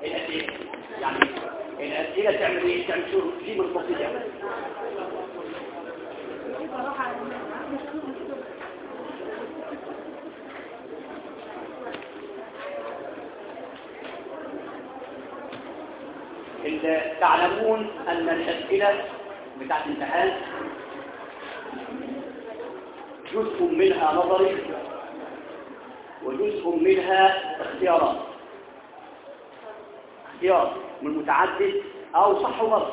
الأسئلة يعني الأسئلة تعمل إيه؟ تعمل شو في من التصديق تعلمون أن الأسئلة بتاعت الامتحان جزء منها نظري وجزء منها اختيارات اختيار من متعدد أو صح وغلط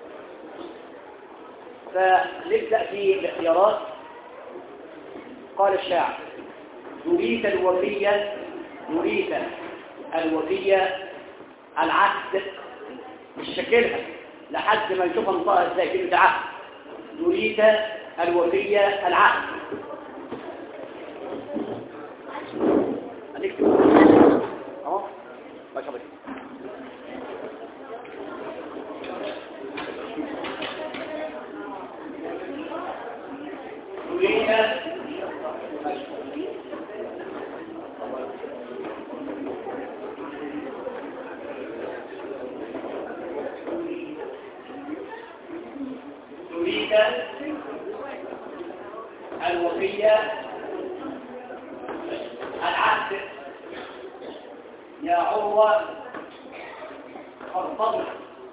فنبدأ في الاختيارات قال الشاعر نريد الوفية نريد الوفية العهد مش شكلها لحد ما نشوفها نطقها ازاي كلمة عهد نريد الوفية العهد هنكتب اهو ما شاء الله نريد نريد الوفية العهد يا عروة فارتضع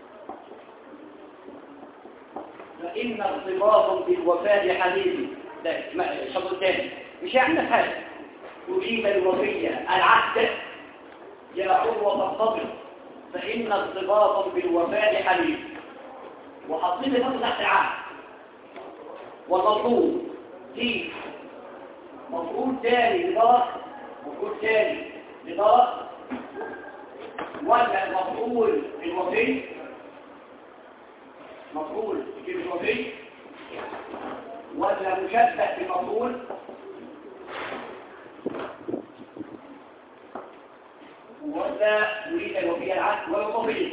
فإن ارتباط بالوفاء حبيبي ده الشطر الثاني مش عندنا حاجة تريد الوفية العهد يا عروة فارتضع فإن ارتباط بالوفاء حبيبي وحاطين لي تحت العهد والمفروض دي مفروض تاني لضغط مفروض تاني لضغط ولا المفعول الوفي مفعول كلمة الوفي ولا مشبه بمفعول ولا نريد الوفي العكس ولا الوفي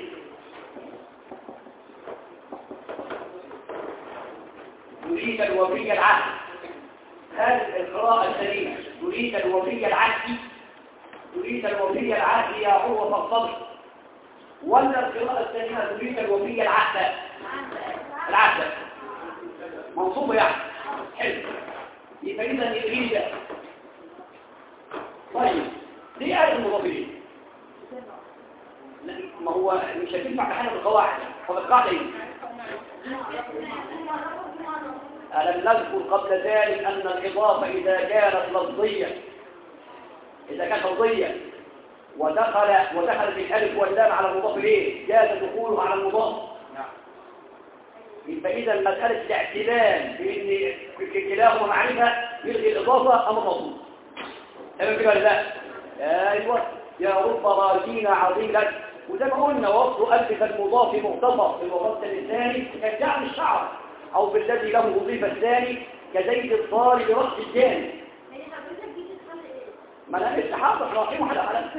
نريد الوفي العكس هذه القراءة السليمة تريد الوفي العكسي تريد الوفي العكسي يا عروة فالصبر ولا القراءة السليمة تريد الوفي العكسة العكسة منصوبة يعني حلو يبقى إذا يريد طيب ليه قال المضافين ما هو مش هتنفع بحاجة بالقواعد فبالقاعدة ايه ألم نذكر قبل ذلك أن الإضافة إذا كانت لفظية إذا كانت لفظية ودخل ودخلت الألف واللام على المضاف إليه جاز دخوله على المضاف يبقى إذا مسألة الاعتلال بأن كلاهما معرفة يلغي الإضافة أمر مطلوب تمام كده ولا لا؟ أيوه يا رب راجين عظيما وزي ما قلنا وصف ألف المضاف مختصر في الوسط الثاني كجعل الشعر أو بالذي له وظيفة الثاني كزيد الضار برأس الثاني ما لا استحاضة رحيم على على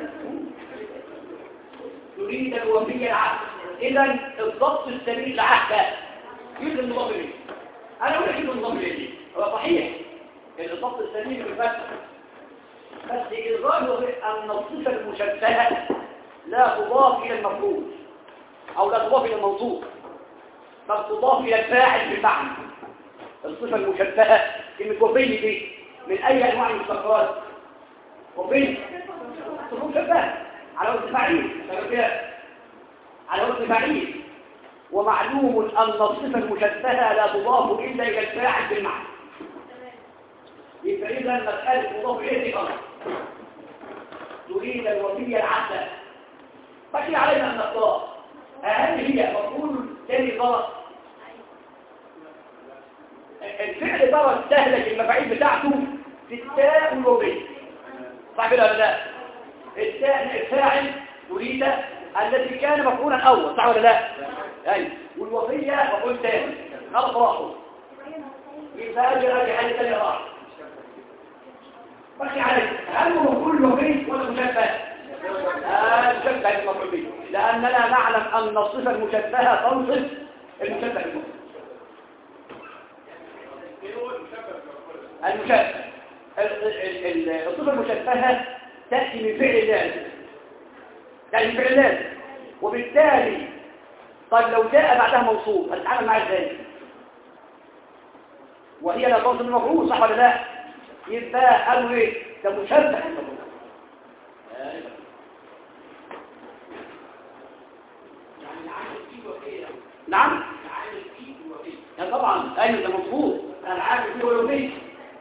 تريد الوفية العهد إذا الضبط السليم لعهد يجب النظام ليه أنا أقول لك يجب النظام ليه هو صحيح الضبط السليم في الفتح بس الظاهر أن الصفة المشبهة لا تضاف إلى المفروض أو لا تضاف إلى المنصوب بل تضاف إلى الفاعل بالمعنى الصفة المشبهة كلمة وفي دي من أي أنواع المشتقات وفي صفة مشبهة على وزن فعيل على وزن فعيل ومعلوم أن الصفة المشبهة لا تضاف إلا إلى الفاعل بالمعنى يبقى إذا مسألة مضاف إليه غلط تريد الوفية العسل بقي علينا أن نختار أهم هي مفعول تاني غلط الفعل بقى استهلك المفاعيل بتاعته في التاء والوضيء صح كده ولا لا التاء الفاعل تريد الذي كان مفعولا اول صح ولا لا ايوه والوصيه مفعول ثاني خلاص راحوا يبقى اجي اجي حاجه ثانيه راح بقي عليك هل هو مفعول وفي ولا مشبه آه مشبه المفعول به لاننا نعلم ان الصفه المشبهه تنصف المشبه المفعول المشبه الصفة المشبهة تأتي من فعل لازم يعني فعل لازم وبالتالي طيب لو جاء بعدها موصول هتتعامل معاه ازاي وهي لا توصل المفروض صح ولا لا يبقى قالوا ايه ده مشبه بالمفروض نعم يعني طبعا ايوه ده مظبوط انا عارف فيه ولوفيه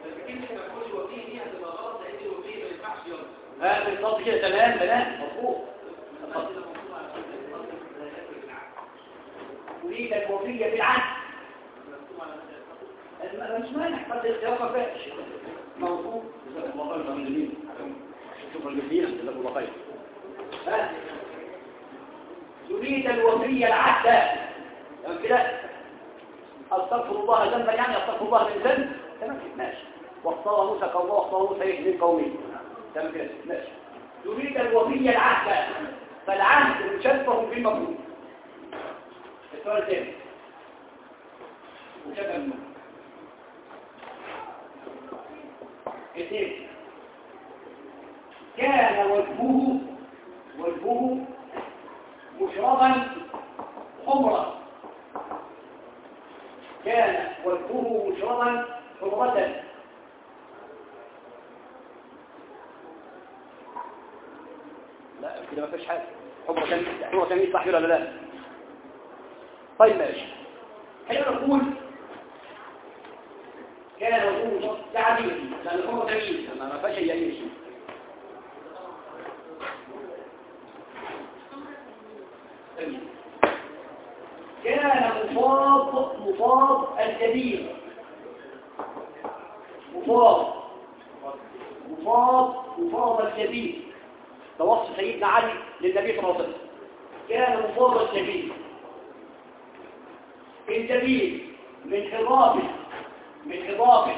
ها بالظبط كده تمام تمام مظبوط اريد الوفيه بالعهد مش مانع قد يتوقف فاش موضوع جزاكم الله خير من جميل شكرا جزيلا جزاكم الله خير ها يريد الوفيه العهد تمام كده استغفر الله ذنبا يعني استغفر الله من ذنب تمام كده ماشي واختار موسى قومه واختار موسى يهدي قومه تمام كده ماشي يريد الوفيه العهد فالعهد مشبه بالمفروض السؤال الثاني مشبه بالمفروض اثنين كان وجهه وجهه مشربا حمرا كان وجهه مشربا حمرة لا كده ما فيش حاجة حمرة تمييز حمرة تمييز صح ولا لا طيب ماشي خلينا نقول كان وجهه تعبير لأن الحمرة تمييز ما ما فيش أي شيء تمييز كان مفاض مفاض الكبير مفاض مفاض مفاض الكبير ده وصف سيدنا علي للنبي صلى الله عليه وسلم كان مفاض الكبير الكبير من إضافة من إضافة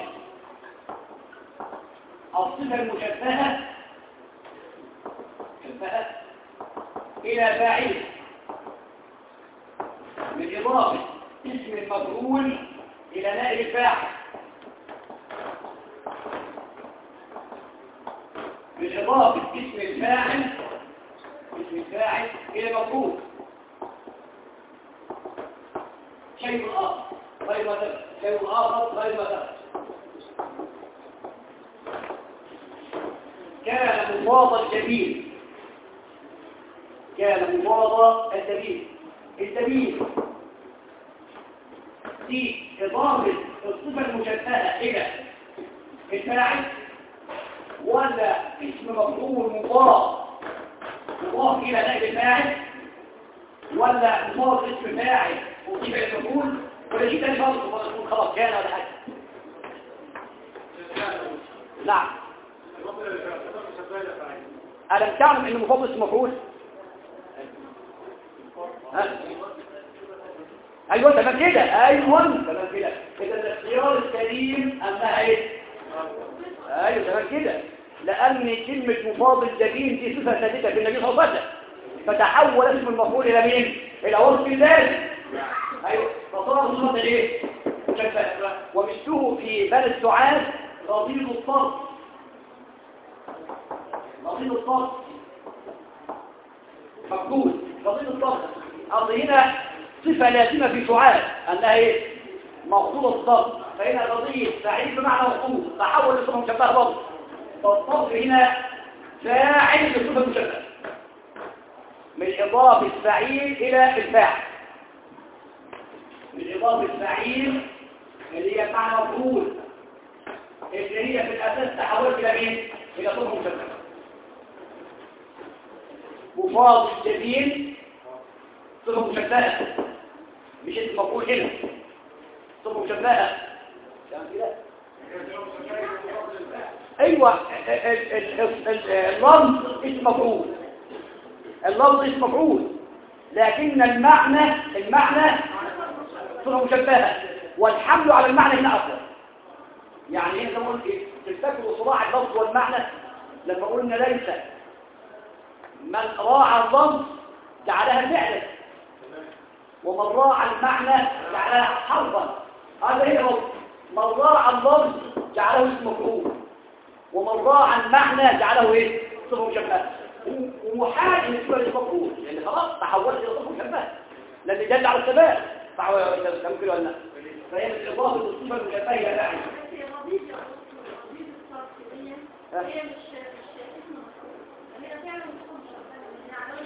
الصفة المشبهة مشبهة إلى فاعله من إضافة اسم المفعول إلى نائب الفاعل من إضافة اسم الفاعل اسم الفاعل إلى مفعول شيء آخر غير مثلا شيء آخر غير مثلا كان مفاض الجبيل كان مفاض الجبيل الدليل دي إضافة الصفة المشبهة إلى الفاعل ولا اسم مفعول مضاف مضاف إلى نائب الفاعل ولا مضاف اسم فاعل وصيب المفعول ولا شيء تاني خالص خلاص كان ولا حاجة نعم ألم تعلم أن مفضل اسم مفعول ايوه تمام كده ايوه تمام كده اذا الاختيار السليم انها ايه ايوه تمام كده لان كلمه مفاضل جبين دي صفه ثابته في النبي صلى الله عليه وسلم فتحول اسم المفعول الى مين الى وصف الله ايوه فصار صفه ايه مشبهه ومثله في بني السعاد رضيض الصرف رضيض الصرف مفقود رضيض الصرف أصل هنا صفة لازمة في شعاب أنها إيه؟ مقصودة الضبط فهنا قضية فاعل بمعنى مقصود تحول لصفة مشبهة برضه فالضبط هنا فاعل لصفة مشبهة من إضافة فعيل إلى الفاعل من إضافة فعيل اللي هي معنى مفعول اللي هي في الأساس تحولت إلى مين؟ إلى صفة مشبهة مفاض الجبين صفة مشبهة مش اسم مفعول هنا صفة مشبهة ايوه اللفظ اسم مفعول اللفظ اسم مفعول لكن المعنى المعنى صفة مشبهة والحمل على المعنى هنا أفضل يعني هنا نقول ايه تفتكروا صراع اللفظ والمعنى لما قلنا ليس من راعى اللفظ جعلها فعلا ومن راعى المعنى جعلها حرفا هذا هي الوصف من راعى اللفظ جعله اسم مفعول ومن راعى المعنى جعله ايه صفه مشبهه ومحال ان يكون المفروض لان خلاص تحولت الى صفه مشبهه لان دل على الثبات تمكن ولا لا فهي بالاضافه للصفه المشبهه الى فاعل هي وظيفة وظيفة الصرفية هي مش مش اسم مفعول هي فعلا مفعول من أعمال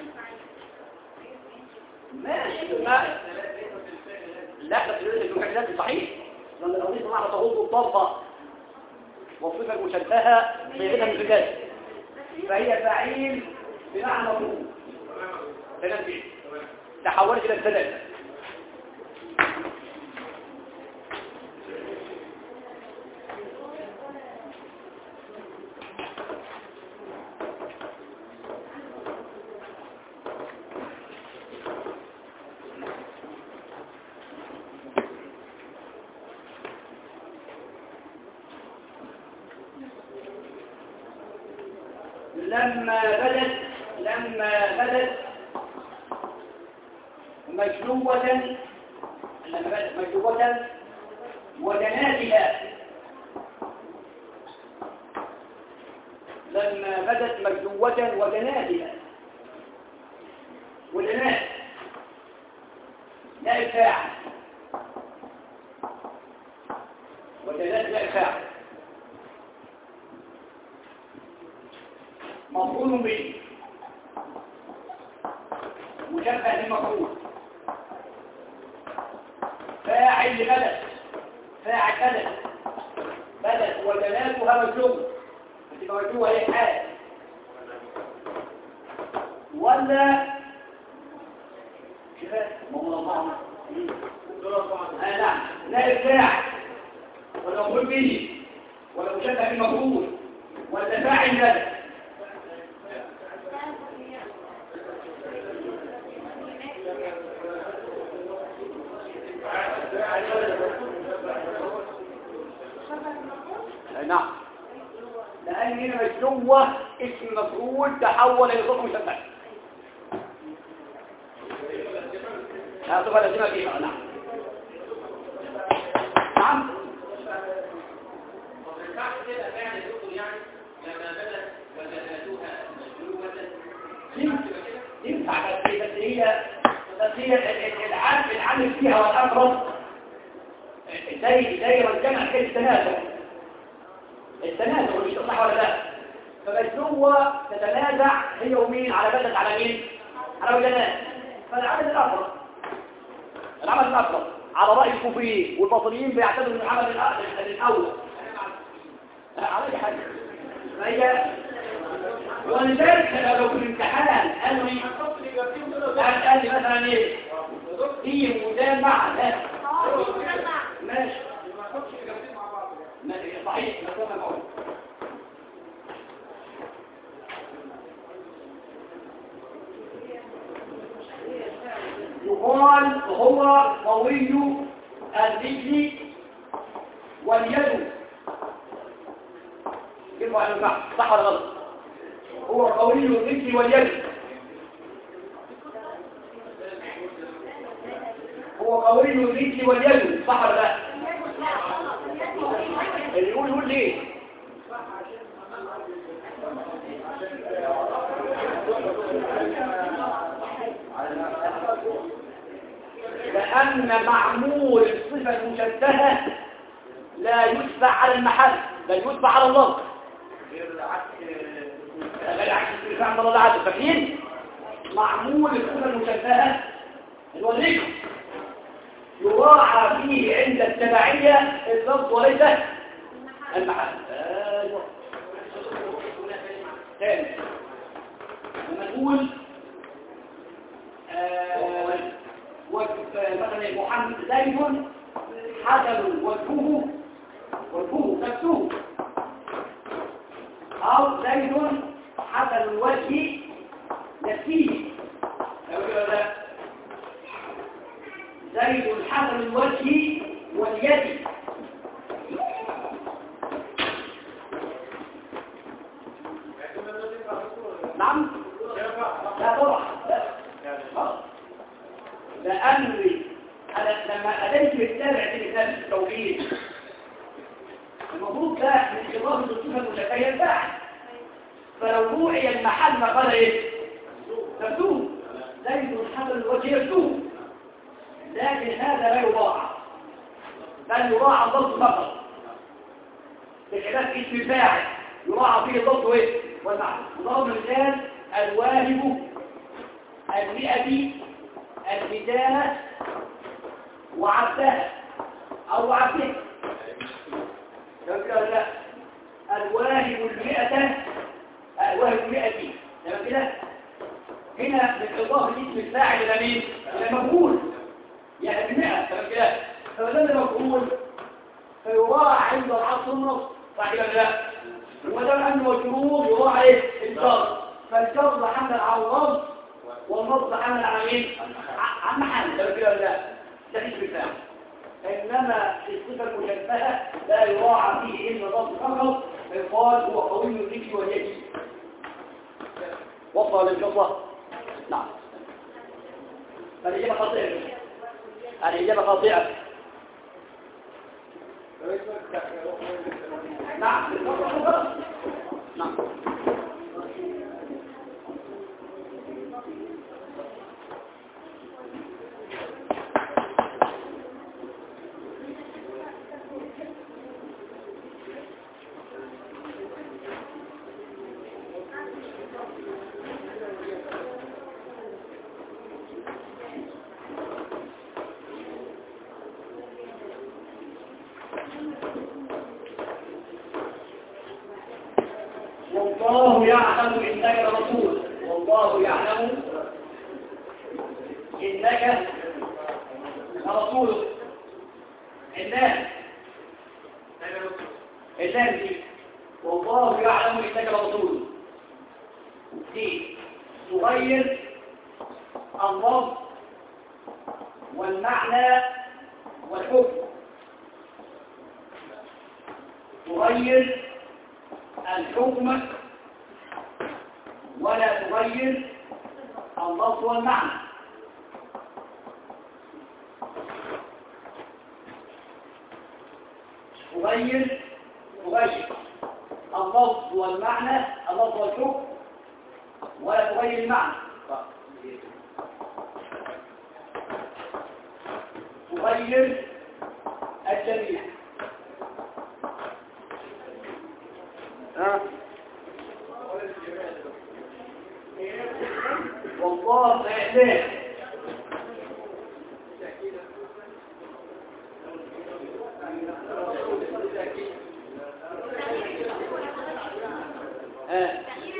الفاعل ماشي ما لا بس لازم يكون حاجات صحيح لان القضيه معنى تغض الطرف والصفه المشبهه بغيرها من الرجال فهي فعيل بمعنى مفعول تنبيه تحولت الى الثلاثه لما بدت لما بدت مجلوة لما بدت مجلوة ودناتها لما بدت مجلوة ودناتها ودنات لا إفاعل ودنات لا إفاعل مفعول به مشبه لمفعول فاعل لبدت فاعل بدت بدت ودلالتها مجلوبة هتبقى مجلوبة هي حال ولا كفاية الله آه نعم لا الفاعل ولا مفعول به ولا مشبه لمفعول ولا فاعل بدت نعم لأن هنا مجلوة اسم مفعول تحول إلى صوت مشبه لا صفة لازمة فيها نعم نعم ينفع بس بس هي بس هي العام العامل فيها والأقرب زي زي والجمع كده التنازع التنازع مش صح ولا لا فمجنوة تتنازع هي ومين على بدل على مين على وجنات فالعمل الأقرب العمل الأقرب على رأي الكوفيين والباطنيين بيعتبروا ان العمل الأول على أي حاجة فهي ولذلك لو في الامتحان قالوا ايه قال قال لي مثلا ايه هي مجامعة لا ماشي ماشي صحيح بس انا بقول يقال هو قوي الرجل واليد كيف على البحث صح ولا غلط هو قوي الرجل واليد هو قوي الرجل واليد صح ولا لا اللي يقول يقول ليه لأن معمول الصفة المشبهة لا يتبع على المحل بل يتبع على الله غير عكس الصفة عند الله عز فاكرين معمول الصفة المشبهة اللي هو الذكر يراعى فيه عند التبعية اللفظ وليس المحل ايوه ثاني لما نقول آه مثلا محمد زيد حسن وجهه وجهه نفسه او زيد حسن الوجه نفسه زيد حسن الوجه واليد نعم لا طبعا لا لأمري أنا لما أديت بالتابع في كتاب التوحيد المفروض ده من إضافة الصفة المشبهة الفاعل فلو روعي المحل ما قال ايه مكتوب زيد حسن الوجه مكتوب لكن هذا لا يراعى بل يراعى الضبط فقط بخلاف اسم الفاعل يراعى فيه الضبط وايه والمعنى ضرب مثال الواهب المئة الميزانة وعبدها أو عبدها كده لا الواهب المئة الواهب المئة تمام كده هنا من إضافة اسم الفاعل إلى مين؟ إلى مفعول يعني المئة تمام كده فبدل مفعول فيراعى عند العصر النص صح كده لا وده أنه مجرور يراعى ايه؟ الجر فالجر حمل على الرب والنص حمل على مين؟ عن محل تمام كده لا ده اسم الفاعل إنما الصفة المشبهة لا يراعى فيه إلا ضبط فقط فيقال هو قوي الذكر واليد وصل للقصة نعم فالإجابة خاطئة الإجابة خاطئة نعم نعم والله يعلم انك رسول والله يعلم انك رسول الناس الناس دي والله يعلم انك رسول دي تغير اللفظ والمعنى والحكم تغير الحكم ولا تغير اللفظ والمعنى تغير تغير اللفظ والمعنى اللفظ والحكم ولا تغير المعنى تغير الجميع ها والله إعلان ها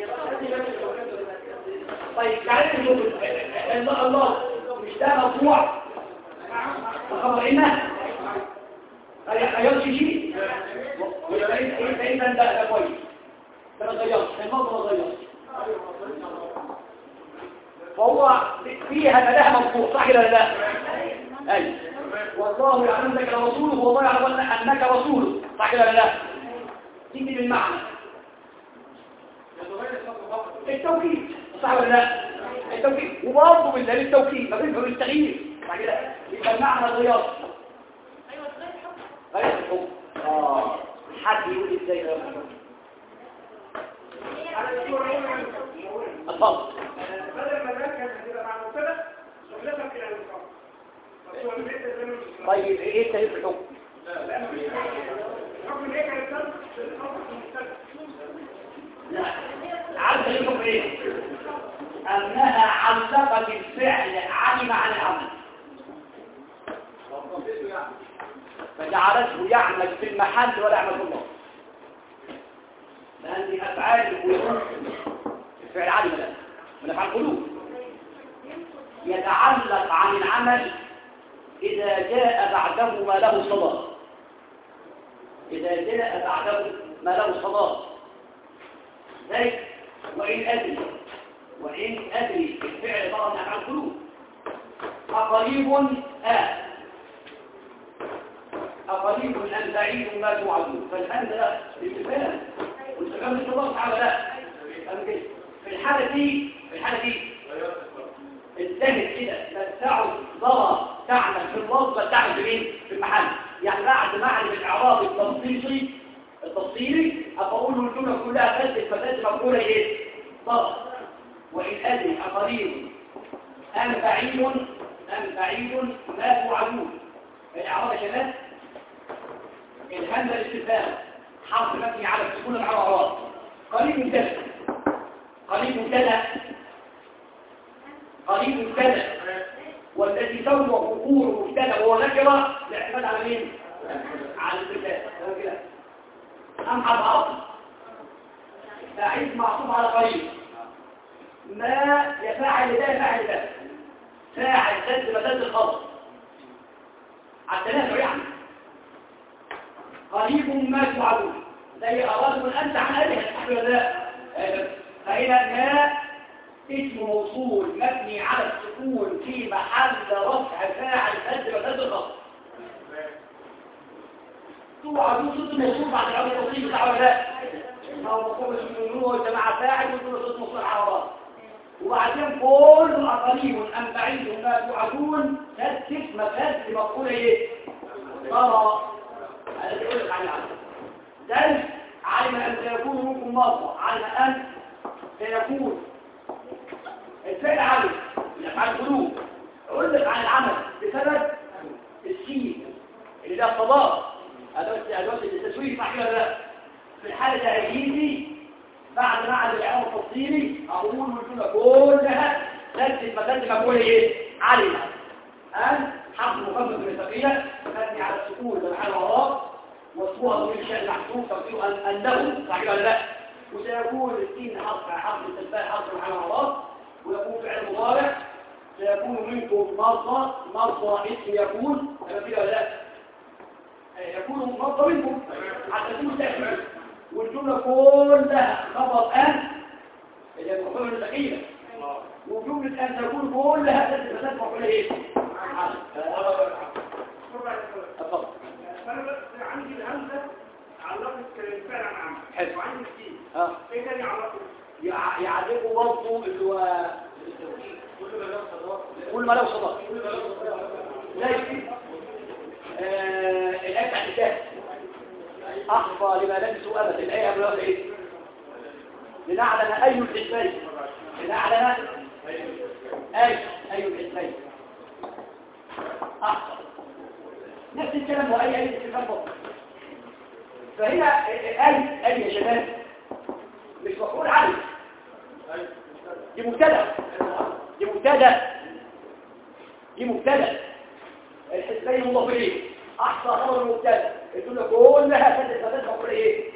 طيب تعالى نشوف الله الله مش ده مطبوع خبر إنه هيغيرش شيء ويبقى إذا ده ده كويس ده ما غيرش الموضوع ما غيرش فهو فيها ملاها مفهوم صح ولا لا اي والله يعلم انك رسوله والله يعلم انك رسوله صح ولا لا تيجي بالمعنى التوكيد صح ولا لا التوكيد وبرضه بالله التوكيد ما بينهم التغيير صح كده يبقى المعنى غيار غير الحكم اه حد يقول ازاي غير الحكم اتفضل بدل ما ذاك هتبقى مع المبتدا شغلتك الى الانصاف بس هو البيت زي ما طيب ايه تاريخ الحكم الحكم ايه كان الدرس الحكم المبتدا لا عارف الحكم ايه انها علقت الفعل علم عن العمل فجعلته يعمل في المحل ولا يعمل في الله لان افعال القلوب الفعل علم لا من افعال القلوب يتعلق عن العمل إذا جاء بعده ما له صدى إذا جاء بعده ما له صدى ذلك وإن أدري وإن أدري الفعل طبعا من أفعال القلوب أقريب آه أقريب أم بعيد ما توعدون فالآن ده استفهام واستفهام الصدى تعالى لا أم كده. في الحالة دي في الحالة دي الزهد كده تدفعه ضرر تعمل في اللفظ تعمل في مين؟ في المحل يعني بعد ما اعرف الاعراب التنصيصي التفصيلي أقول الجملة كلها فاسد فساد مقولة إيه؟ طبعا وإن أدري أقريب أم بعيد أم بعيد ما توعدون الإعراب يا شباب الهمزة الاستفهام حرف مبني على السكون العرارات قريب مبتدا قريب مبتدا قريب مبتدا والذي سوى فقور مبتدا وهو نكره الاعتماد على مين؟ على الاستفهام تمام كده أم على العصر بعيد معطوف على قريب ما يفعل ده يفعل ده فاعل سد مسد الخط على التنازع يعني قريب ما توعدون زي أرادوا أنت عن أهلها تحبير لا فهنا ما اسم موصول مبني على السكون في محل رفع فاعل سد مسد الخط توعدون صوت الموصول بعد العمل الوصيل بتاع ولا لا هو مقوم بالسكون والجماعة فاعل ويقول صوت موصول عربات وبعدين كل قريب أم بعيد ما توعدون تسكت مفاد لمقولة ايه ترى هذا يقول لك عن العالم ذلك علم أن سيكون منكم مرضى علم أن سيكون الفعل علم يفعل القلوب أقول لك عن العمل بسبب السين اللي ده الصداق أدوات التسويق صحيح ولا لا في الحالة تأجيزي بعد ما عمل الإعلام التفصيلي أقول الجملة كلها تنسب مكان مقولة إيه؟ علم أن حرف مخفف من الثقيلة مبني على السكون والحال وراء واسمها ضمير الشأن محسوب تقدير أن أنه صحيح ولا لا وسيكون السين حرف حرف التنبيه حرف الحال وراء ويكون فعل مضارع سيكون منكم مرضى مرضى اسم يكون تمام كده ولا لا يكون مرضى منكم حتى تكون تأكيد والجملة كلها خبر أن اللي هي المفعول الثقيلة وجملة أن تكون كلها تتفسد مفعول إيه؟ اتفضل فانا بس عندي الهمزه علقت الفعل عن عمل حلو. وعندي السين ها ايه تاني علقت يع- يعرفوا برضه اللي هو كل ما له صدق زي آه، الآية بتاعت الكهف أحظى لما لبسوا أبدا الآية قبل وقت إيه؟ لنعلم أي الحسبين لنعلم أي أي الحسبين أحظى نفس الكلام وأي أي استفهام برضه فهنا أي أي يا شباب مش مفعول عليه دي مبتدا دي مبتدا دي مبتدا الحسبين مضافين احصى خبر المبتدا الجمله كلها تدل فتدل مفعول ايه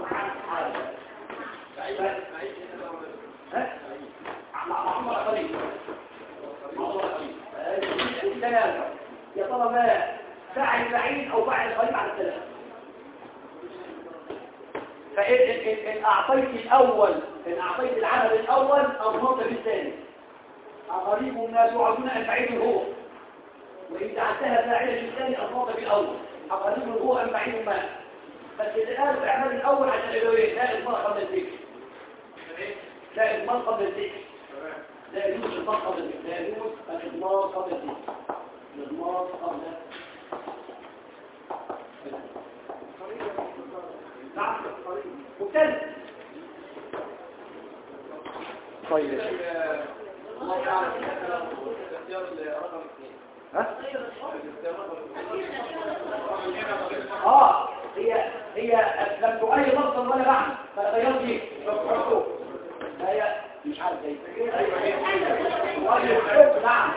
ها مع محمد خليل محمد خليل الثلاثه يا ترى ما فاعل بعيد او فاعل قريب على الثلاثه فإن إن, إن, إن أعطيت الأول إن أعطيت العمل الأول أضمرت بالثاني قريب ما توعدون أن بعيد هو وإن جعلتها فاعلة بالثاني أضمرت بالأول قريب هو أن بعيد ما بس الآن اعمل الأول عشان الأولين لا إضمار قبل الذكر لا إضمار قبل الذكر لا يجوز الإضمار قبل الذكر لا يجوز الإضمار قبل الذكر الإضمار قبل نعم مبتدئ طيب ها؟ اه هي هي لم تغير لفظا ولا معنى فغيرت ايه؟ مفعول هي مش عارف ايه غير الحكم نعم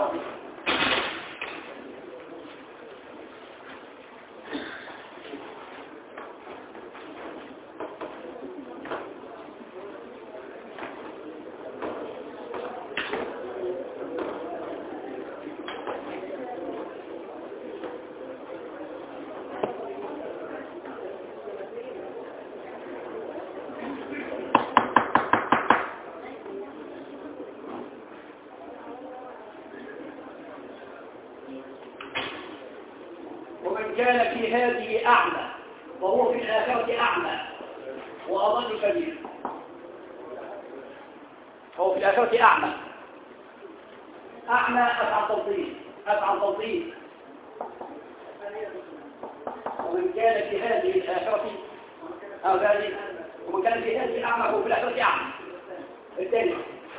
ومن كان في هذه أعمى وهو في الآخرة أعمى وأضل سبيلا هو في الآخرة أعمى أعمى أفعل تلطيف أفعل تلطيف ومن كان في هذه الآخرة أو ذلك ومن كان في هذه أعمى وفي الآخرة أعمى الثاني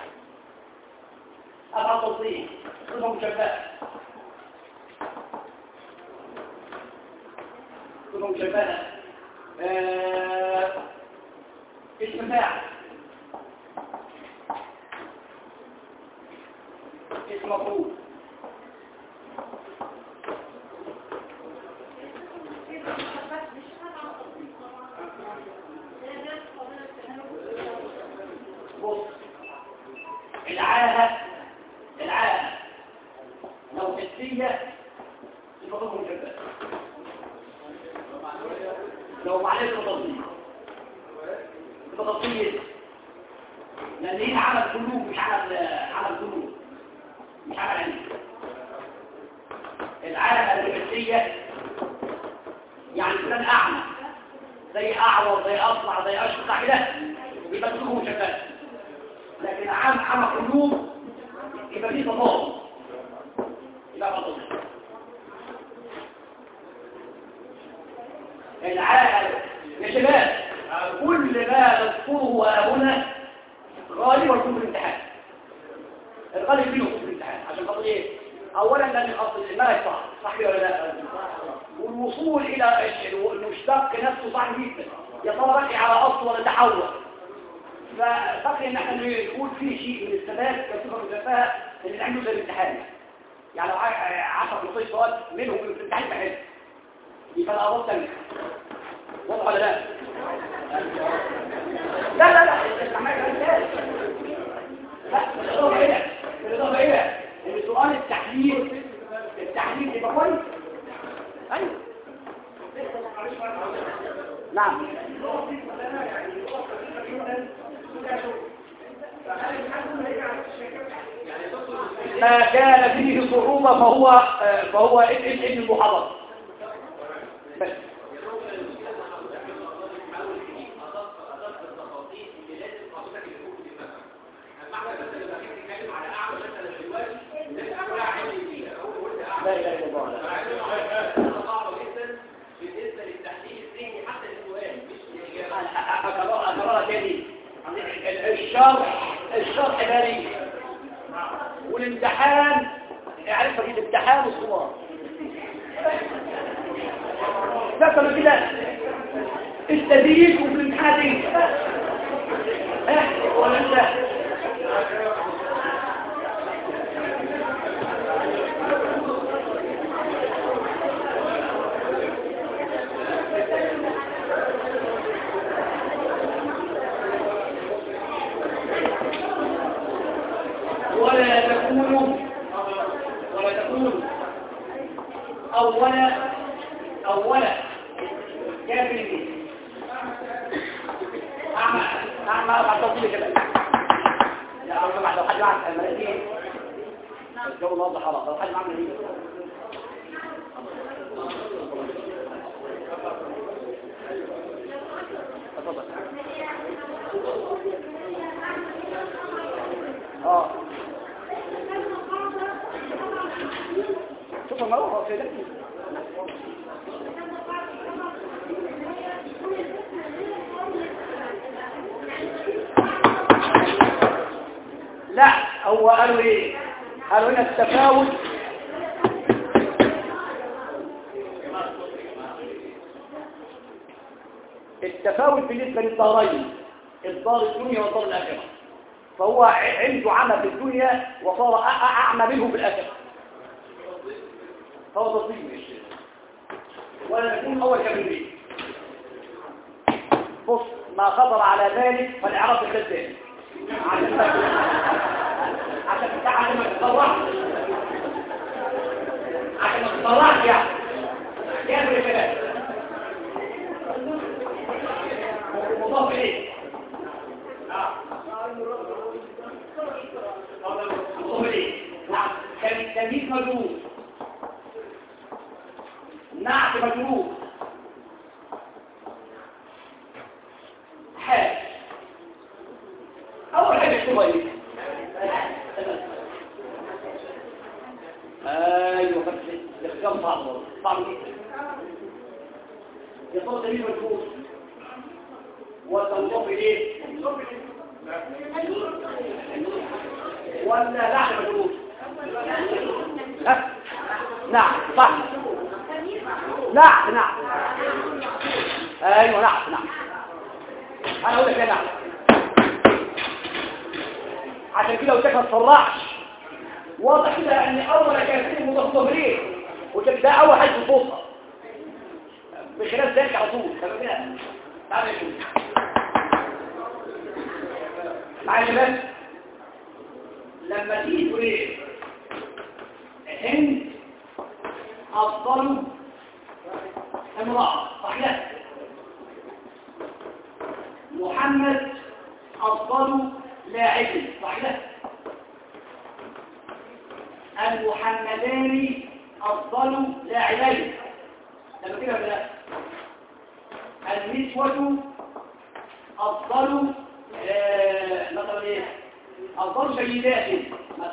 أبعد تصريح صفة مشبهة صفة مشبهة آه، اسم فاعل اسم مفعول بص العاهة العاهة لو حسية يبقى هو مشبه لو معلش تفاصيل تفاصيل لان هنا عمل قلوب مش عمل عمل قلوب مش عمل عين العاهة الحسية يعني فلان اعمى زي اعور زي اصلع زي اشقع كده يبقى كله مشبه لكن عام عام قلوب يبقى فيه تفاوض يبقى فضل العالم يا شباب كل ما نذكره هنا غالبا يكون في الامتحان الغالب فيه يكون في الامتحان عشان خاطر ايه اولا لان الاصل الملك صح صح ولا لا والوصول الى المشتق نفسه صعب جدا يا ترى بقي على اصل ولا تحول فبقي ان احنا نقول فيه شيء من الثبات بصفه مشابهه ان اللي عنده زي الامتحان يعني لو 10 15 سؤال منهم في الامتحان بحث يبقى الاعراض تنجح واضح ولا لا؟ لا لا لا لا بالاضافه الى بالاضافه الى ان سؤال التحليل التحليل يبقى كويس ايوه نعم ما كان فيه صعوبة فهو فهو ابن ابن المحاضرة بس لا اله الا الله أكررها تاني الشرح الشرح باري والامتحان عارف في الامتحان والصور ده كما كده استديك وفي الامتحان دي ها ولا انت ولا تكونوا ولا تكونوا أولا أولا كافرين أعمى أعمى أربع تفصيل كده يا أربع بعد لو حد معك الملاكين الجو واضح خلاص لو حد معك ملاكين تفضل اه شوف المروحة في ذلك لا هو قالوا ايه قالوا هنا التفاوت التفاوت بالنسبة للدارين الدار الدنيا والدار الآخرة فهو عنده عمى في الدنيا وصار أعمى منه في الآخرة فهو تصديق ولا يكون أول كبيرين بص ما خطر على ذلك فالإعراض الكذاب عشان عشان عشان ما تتصرحش عشان ما تتصرحش يعني كامل الكلام مضاف إليه نعم تمييز مجهول نعت مجهول حال اول حاجه اكتبها ايه ايوه بس الاختيار صعب والله صعب جدا يا ترى تمييز مجهول ولا مضاف اليه ولا لحم مجروح ها؟ نعم صح نعم نعم ايوه نعم نعم انا اقول لك يا نعم عشان كده قلت لك ما تفرعش واضح كده ان اول كان فيه مضاف اليه وده ده اول حاجه في الفرصه بخلاف ذلك على طول تمام كده تعالى نشوف معايا بس لما تيجي تقول ايه هند افضل امراه صحيح محمد افضل لاعب صحيح المحمدان افضل لاعبين لما كده بلا النسوة افضل آه، مثلا ايه افضل سيدات مثلا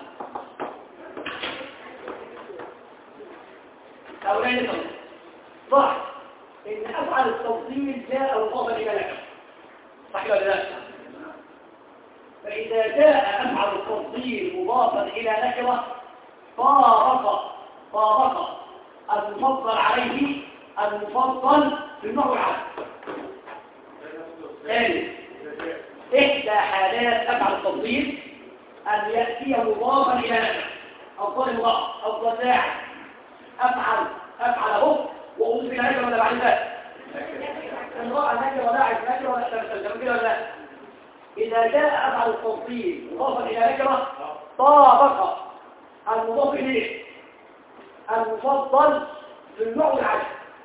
هؤلاء مثلا صح ان افعل التفضيل جاء وفضل الى لك صح ولا لا فاذا جاء افعل التفضيل مضافا الى نكره فارق فارق المفضل عليه المفضل في النوع العام ثالث إحدى حالات أفعل التفضيل أن يأتي مضافا إلى نفسه أفضل مضاف أفضل لاعب أفعل أفعل أهو وأضيف إلى نكرة ولا بعد ذلك امرأة نكرة لاعب نكرة ولا تمام كده ولا لا إذا جاء أفعل التفضيل مضافا إلى نكرة طابق المضاف إليه المفضل في النوع العشر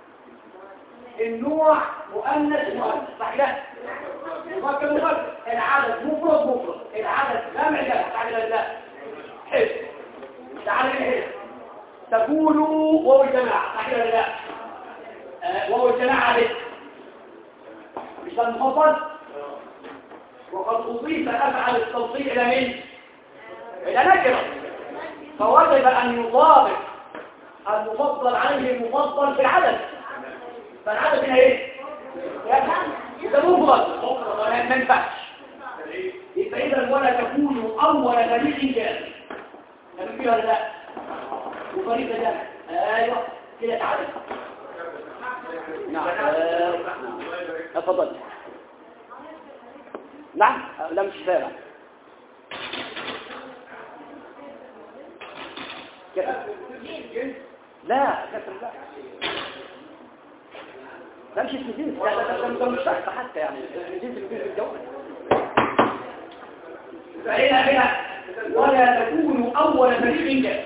النوع مؤنث مؤنث صح كده مفكر مفكر العدد مفرد مفرد العدد جمع جمع صح كده لا حلو تعالى كده حلو تقولوا وهو الجماعة صح كده لا آه، وهو الجماعة عليه مش ده المفضل وقد أضيف أفعل التوصيل إلى مين؟ إلى نكرة فوجب أن يطابق المفضل عليه المفضل في العدد فالعدد هنا ايه ده مفضل ما ينفعش يبقى اذا ولا تكون اول فريق جاهز تمام كده ولا لا وفريق ده ايوه كده تعالى نعم آه، اتفضل نعم لا مش سامع كده لا كسر لا ده مش اسم جنس لا ده ده ده مش شرط حتى يعني جنس الجنس الجوهري فهنا هنا ولا تكون اول فريق جاء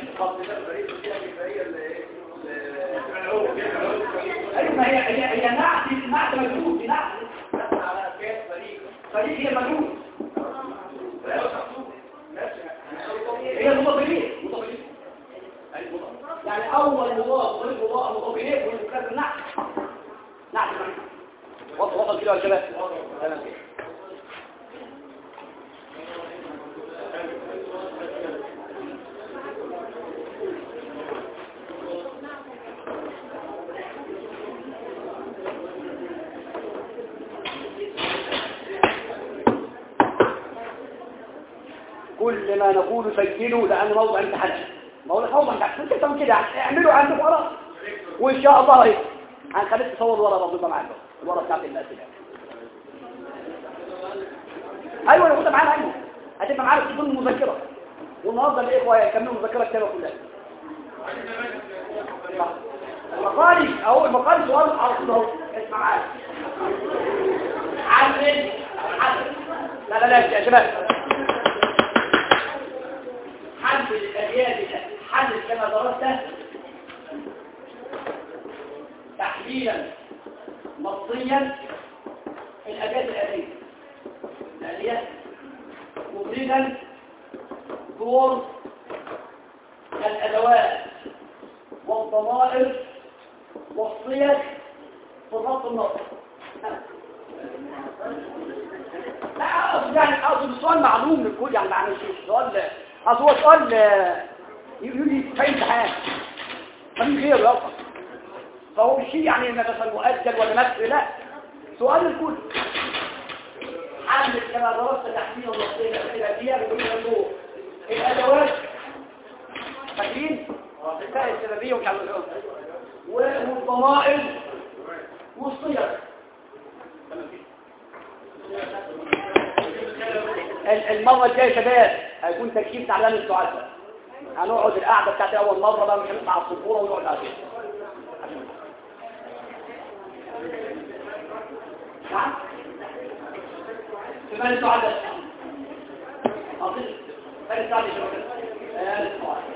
ايوه ما هي هي هي نعت نعت مجهود نعت فريق هي مجهود هي مضافين مضافين يعني اول مضاف غير مضاف مضاف اليه والمكسر نعت نعت وصل وصل كده يا شباب تمام كده كل ما نقول سجلوا لأن موضع امتحان موضع موضع امتحان انت تعمل كده اعملوا عندك ورا وإن شاء الله هيك هنخليك تصور ورا برضه معاك الورا بتاعت الأسئلة أيوة أنا كنت معانا أيوة هتبقى معانا تكون مذكرة والنهارده الإخوة يكملوا المذكرة الكاملة كلها المقالي أهو المقالي سؤال على طول أهو اسمع معايا عن إيه؟ عن لا لا لا يا شباب حل الأبيات ده حل كما درسته تحليلا مصريا في الأبيات الآتية الآلية مفردا دور الأدوات والضمائر والصيغ في الربط النصر لا أقصد يعني أقصد السؤال معلوم للكل يعني معنى شيء سؤال أصل هو سؤال يقول لي في امتحان مفيش غيره أصلا فهو مش شيء يعني مثلا مؤجل ولا مثل لا سؤال الكل حمل كما درست تحديد النصية الخلافية بكل الأمور الأدوات فاكرين؟ الفئة السببية ومش عارف ايه والضمائر والصيغ ال- المرة الجاية يا شباب هيكون تركيب تعلان السعادة هنقعد القعدة بتاعت أول مرة بقى مش هنطلع على الصفورة ونقعد على كده نعم في مال السعادة أصل مال السعادة يا شباب مال السعادة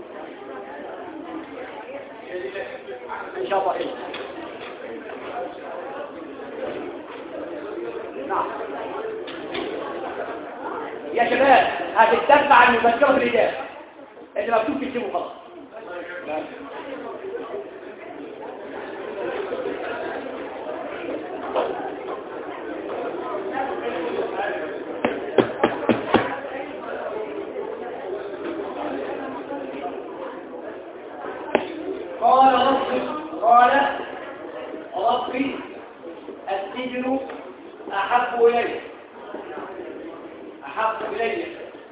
إن شاء الله خير نعم يا شباب هتتبع المذكرة في الإجابة اللي مكتوب تكتبه خلاص قال ربي قال ربي السجن أحب إلي أحب إلي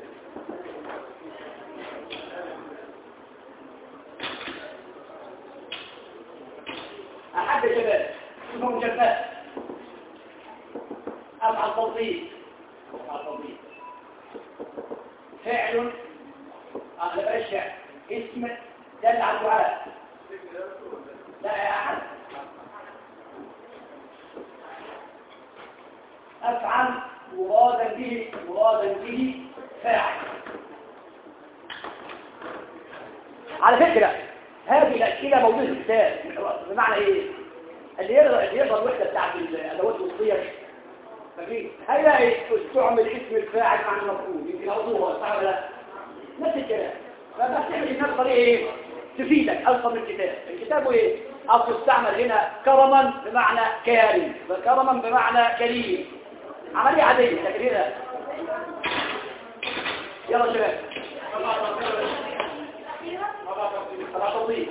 أحب شباب اسمه مجفات أفعل تنظيف أفعل تنظيف فعل أغلب الشعر اسم دل على الدعاء لا يا أحد أفعل مرادا به مرادا به فاعل على فكرة هذه الأسئلة موجودة في الكتاب بمعنى إيه؟ اللي يقدر اللي يقدر الوحدة بتاعت الأدوات الوصية فاكرين؟ هيلاقي تعمل اسم الفاعل مع المفعول يمكن أوضوها صح ولا لا؟ نفس الكلام فبس تعمل الناس طريقة إيه؟ تفيدك ألقى من الكتاب الكتاب إيه؟ أصل تستعمل هنا كرما بمعنى كارم وكرما بمعنى كريم عملية عادية لكن هنا يلا يا شباب طبعا تطبيق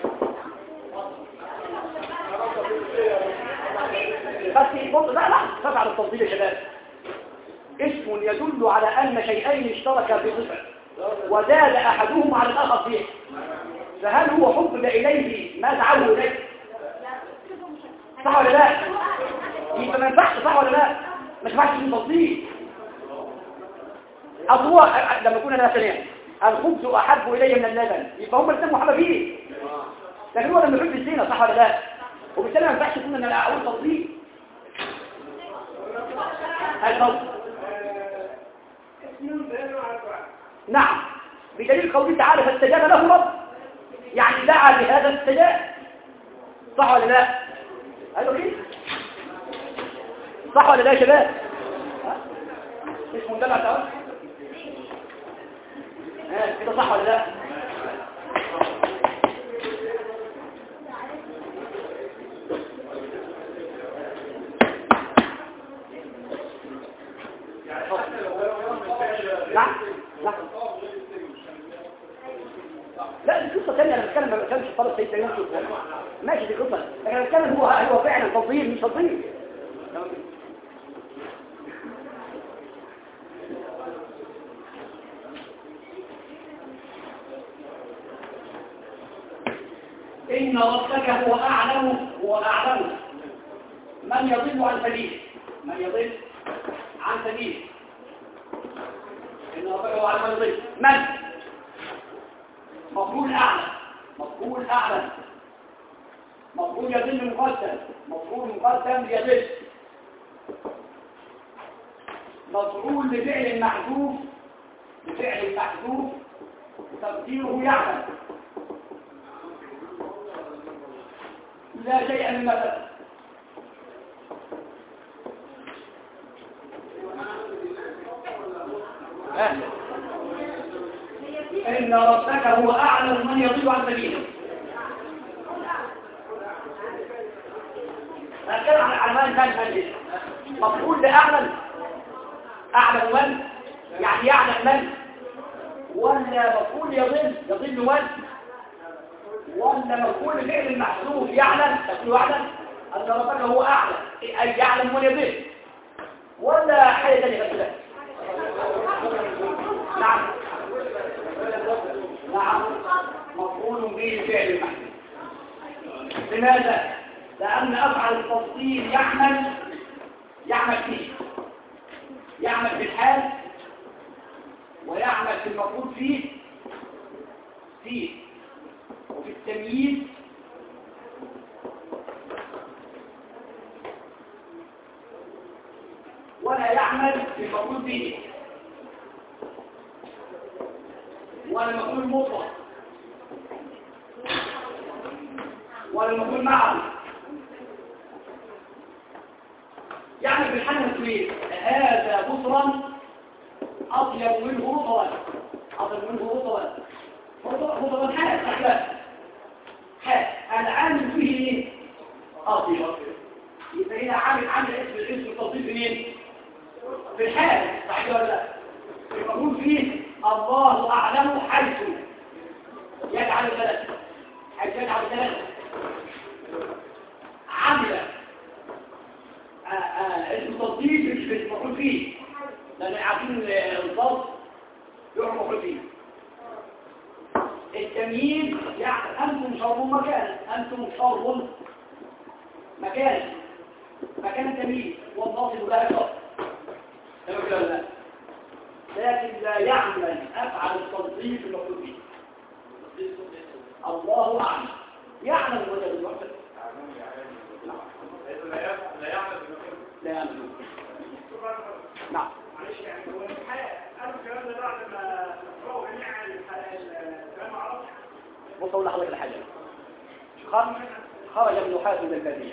بس بص لا لا تفعل التفضيل يا شباب اسم يدل على أن شيئين اشتركا في صفة وزاد أحدهما على الآخر فيه فهل هو حب إليه ما دعوه إليه صح ولا لا يبقى ما ينفعش صح ولا لا ما ينفعش من تفضيل أصل هو لما يكون أنا سمعت الخبز أحب إلي من اللبن يبقى هم الاثنين محببين لكن هو لما يحب الزينة صح ولا لا وبالتالي ما ينفعش يكون أنا أقول تفضيل الفضل اسم دال على الفعل نعم بدليل قوله تعالى فاستجاب له رب يعني دعا بهذا الاستجاب صح ولا لا قالوا كده صح ولا لا يا شباب ها؟ اسمه دلع تعالى ها كده صح ولا لا لا لا لا دي قصة تانية أنا بتكلم ما بتكلمش طالب سيدنا يوسف ماشي دي قصة لكن أنا بتكلم هو هو فعلا تفضيل مش تفضيل إن ربك هو أعلم هو أعلم من يضل عن سبيله من يضل عن سبيله إن ربك هو أعلم من يضل من مفعول أعلم مفعول أعلم مفعول يضل مقدم مفعول مقدم يضل مفعول لفعل محذوف لفعل محذوف تقديره يعلم لا شيء من مثل إن ربك هو أعلم من يضل عن سبيله هنتكلم عن العنوان ثاني مجلس مفعول لأعلم أعلم من يعني يعلم من ولا مفعول يضل يضل من ولا مفعول فعل المحذوف يعلم تقول يعلم أن ربك هو أعلم أي يعلم من يضل ولا حاجة تانية بس لا نعم نعم مفعول به فعل المحدود لماذا؟ لأن أفعل التفصيل يعمل يعمل فيه يعمل في الحال ويعمل في المفعول فيه فيه وفي التمييز ولا يعمل في المفعول به ولا المفعول مطلق ولا المفعول معه يعني في الحالة التويل هذا بصرا أطيب منه رطبا أطيب منه رطبا رطبا حال أحلام حال العامل فيه ايه؟ أطيب يبقى هنا عامل عامل اسم الاسم التوظيف منين؟ في الحال صحيح ولا لا؟ المفروض فيه الله أعلم حيث يجعل الثلاثة حيث يجعل الثلاثة عمل اسم التوظيف مش المفروض فيه لأن عارفين الضبط يروح مفروض فيه التمييز يعني أنتم شر مكان أنتم شر مكان مكان التمييز والناصب لا يشر تمام كده ولا لا لكن لا يعمل أفعل التنظيف المفروض فيه الله أعلم يعلم وجه الوحدة لا يعمل لا يعلم نعم معلش يعني هو الحقيقة قالوا الكلام ده بعد ما تقرأوا جميع الكلام عرفت بص أقول لحضرتك الحاجة خرج خرج ابن حاتم من البادية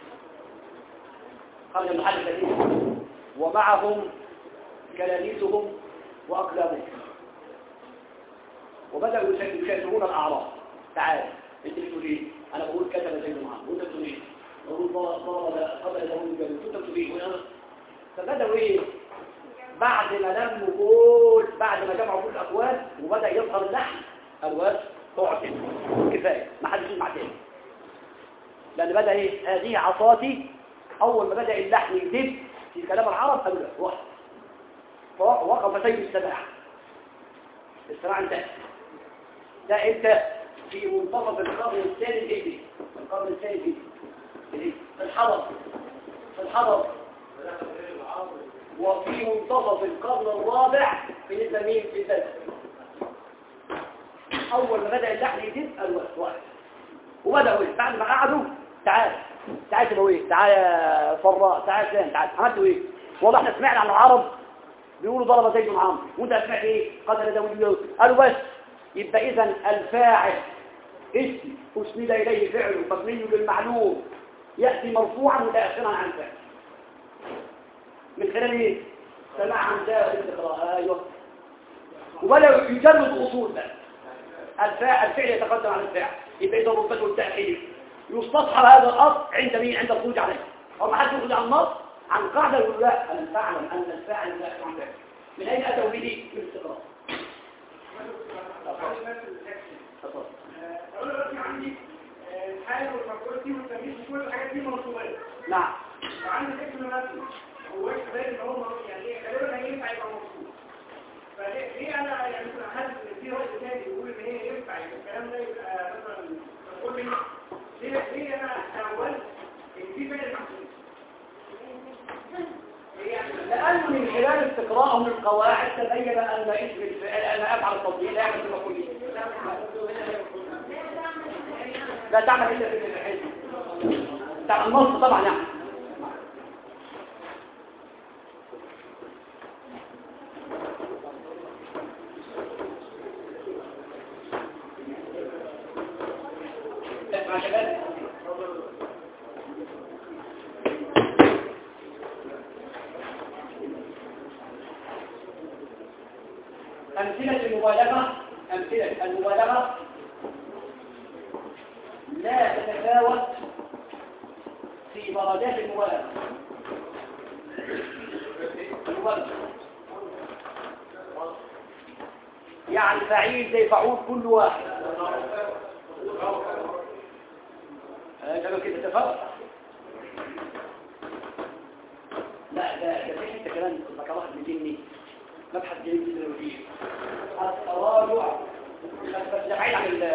خرج ابن حاتم من البادية ومعهم كلاليسهم وأقلامهم وبدأوا يشاهدون الأعراض تعال انت بتقول ايه انا بقول كتب زي معاذ وانت بتقول ايه بقول ضرب ضرب قتل داوود الجلوس وانت بتقول ايه وانا فبدأوا ايه بعد ما لموا كل بعد ما جمعوا كل الأقوال وبدأ يظهر اللحن الواد اقعد كده. كفاية ما حدش يسمع تاني لأن بدأ ايه هذه عصاتي أول ما بدأ اللحن يدب في كلام العرب قالوا لا روح فوقف سيد السماع السماع انتهى ده انت في منتصف القرن الثاني الهجري القرن الثاني الهجري في الحضر في الحضر وفي منتصف القرن الرابع بالنسبه مين في البلد اول ما بدا اللحن يزيد الوقت واحد وبداوا ايه بعد ما قعدوا تعال تعال تبقوا ايه تعال يا فراء تعال فلان تعال عملتوا ايه والله احنا سمعنا عن العرب بيقولوا ضرب زيد بن عمرو وانت سمعت ايه قتل داوود اليوم قالوا بس يبقى اذا الفاعل اسم اسند اليه فعل مبني للمعلوم ياتي مرفوعا متاخرا عن فعل من خلال ايه سماع عن ده الاستقراء ايوه ولا يجرد اصول بقى الفاعل الفعل يتقدم عن الفاعل يبقى اذا رتبته التاخير يستصحب هذا الاصل عند مين عند الخروج عليه او ما حد يخرج عن النص عن قاعده يقول لا انا فاعلم ان الفاعل لا يكون فاعل من اين اتوا به في الاستقراء أقول لك عندي الحال والمفعول دي والتمييز وكل الحاجات دي منصوبات نعم وعندي اسم نفسي هو ايش باين ان هو مرفوع يعني ايه غالبا هينفع يبقى منصوب فليه انا يعني مثلا حد في راي ثاني يقول ان هي ينفع يبقى الكلام ده يبقى مثلا مفعول به ليه ليه انا اول ان دي فعل محسوب لأنه من خلال استقراءهم القواعد تبين أن اسم الفعل أن أفعل التطبيق لا يعمل في المفعولين لا تعمل إلا في الحزب تعمل نص طبعا يعني اسمع شباب أمثلة المبالغة أمثلة المبالغة لا تتفاوت في درجات المبالغة المبالغة يعني فعيل زي فعول كل واحد هذا كده تفاوت لا ده ده في حته مبحث جديد في الوجيه التراجع بس بس بعيد عن ال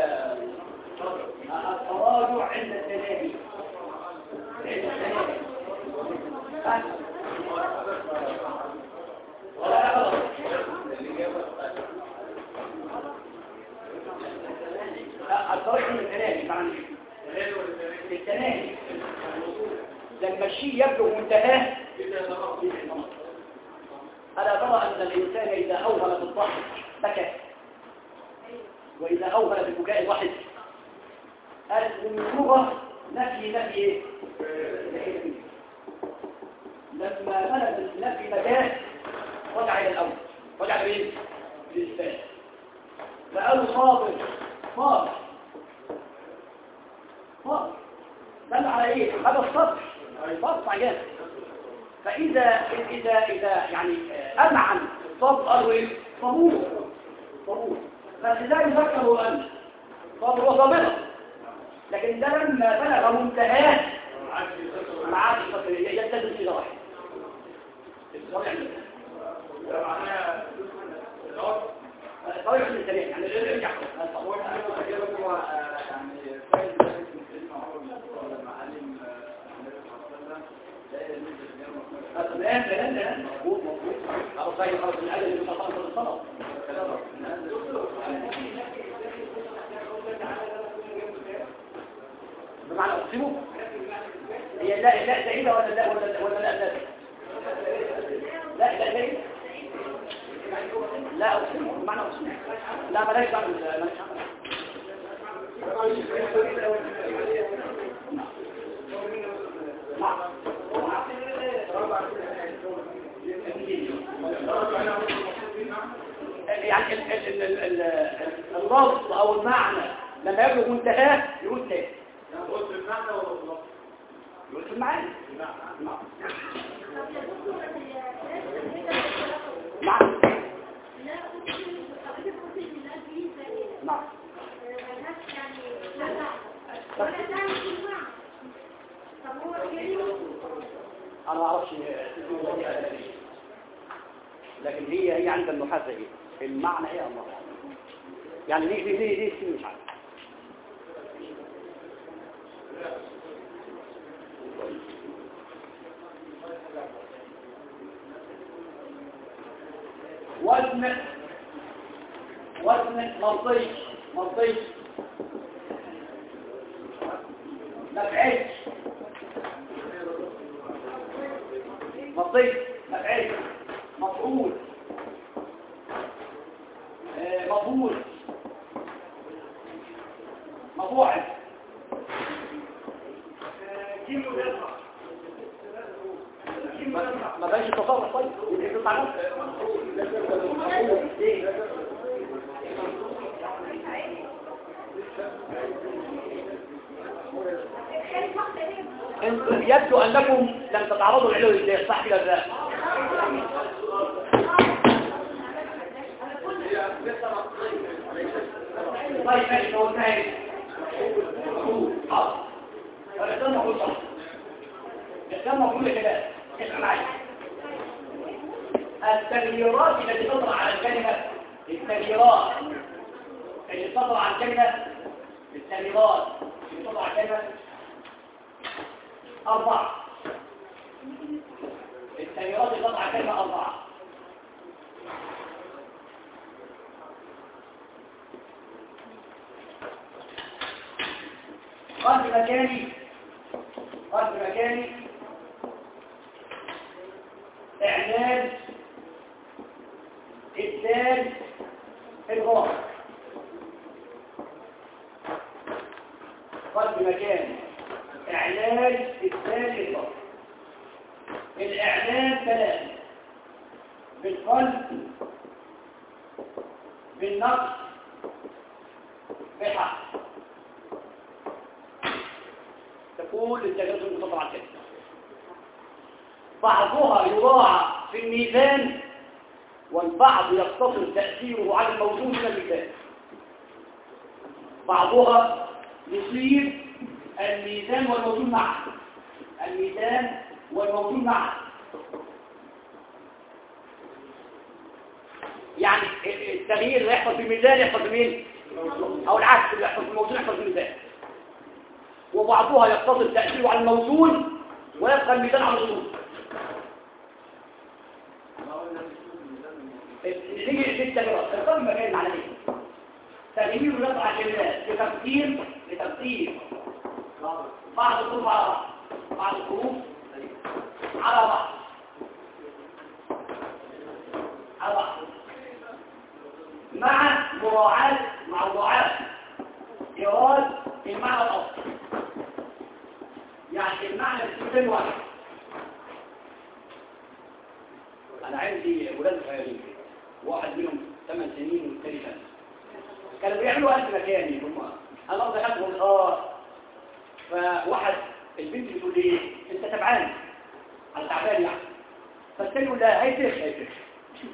التراجع عند التناهي عند التناهي ها؟ لا لا غلط لا التراجع عند التناهي معنى التناهي لما الشيء يبلغ منتهاه ألا ترى أن الإنسان إذا أوهل بالضحك بكى وإذا أوهل بالبكاء ضحك اللغة نفي نفي إيه؟ لما بلغ النفي مكان رجع إلى الأول رجع إلى الإثبات فقالوا صابر صابر صابر دل على إيه؟ هذا الصبر صبر عجاب فإذا إذا إذا يعني أمعن الصبر قالوا إيه؟ صبور صبور فإذا يذكروا أن صبر وصابرة لكن ده لما بلغ منتهاه ما عادش صبر يلتزم في واحد الصبر يعني طيب من السريع يعني ارجع لا لا لا مظبوط مظبوط أبو صحيح خلص من الأجل اللي خلص من الصلاة بمعنى أقسمه هي لا لا سعيدة ولا لا ولا ولا لا لا لا لا لا لا أقسمه بمعنى أقسمه لا ملاش دعوة ملاش يعني ال- ال- ال- ال- اللفظ او المعنى لما يبلغ منتهاه يقول تاني يقول في المعنى نعم طب يا دكتور هي هي نعم لا أقسم حضرتك قلت إن الناس دي زي نعم الناس يعني لا لا ولا تعمل في المعنى طب هو كريم انا ما اعرفش لكن هي هي عند النحاة ايه المعنى ايه الله أعلم. يعني ليه ليه ليه ليه السين مش عارف وزن وزن مرضي مرضي مفعيل مطيب مفعيل مفعول آه، مفعول مفعول ما بقاش التصرف طيب يبقى يطلع نفسه. مفعول. ليه؟ انتم يبدو انكم لم تتعرضوا للعلو ازاي صح كده لا طيب ماشي هو فاهم حاضر فالاسلام مقول صح الاسلام مقول كده اسمع معايا التغييرات التي تطرأ على الكلمة التغييرات التي تطرأ على الكلمة التغييرات التي تطرأ على الكلمة أربعة التغييرات التي تطرأ على الكلمة أربعة قد مكاني قد مكاني إعلان إبدال الغار قد مكاني إعلان إبدال الغار الإعلان ثلاثة بالقلب بالنقص بالحق تقول التجاوز المتطلع كده بعضها يراعى في الميزان والبعض يقتصر تأثيره على الموجود من الميزان بعضها يصيب الميزان والموجود معا الميزان والموجود معا يعني التغيير اللي يحصل في الميزان يحصل في مين او العكس اللي يحصل في الموزون يحصل في الميزان وبعضها يقتضي التأثير على الموزون ويبقى الميزان على الوصول نيجي في التغييرات الرقم مكان على ايه تغيير رفع كلمات لتقدير لتقدير بعض الحروف على بعض بعض الحروف على بعض على بعض مع مراعاة مع مراعاة إيراد المعنى الأصلي يعني المعنى السلسل واحد أنا عندي ولاد صغيرين واحد منهم 8 سنين والثاني خمس كانوا بيعملوا ألف مكاني هم أنا أرضى حد آه فواحد البنت بتقول لي أنت تبعان على تعبان يعني فالثاني يقول لها هاي تخ هاي تخ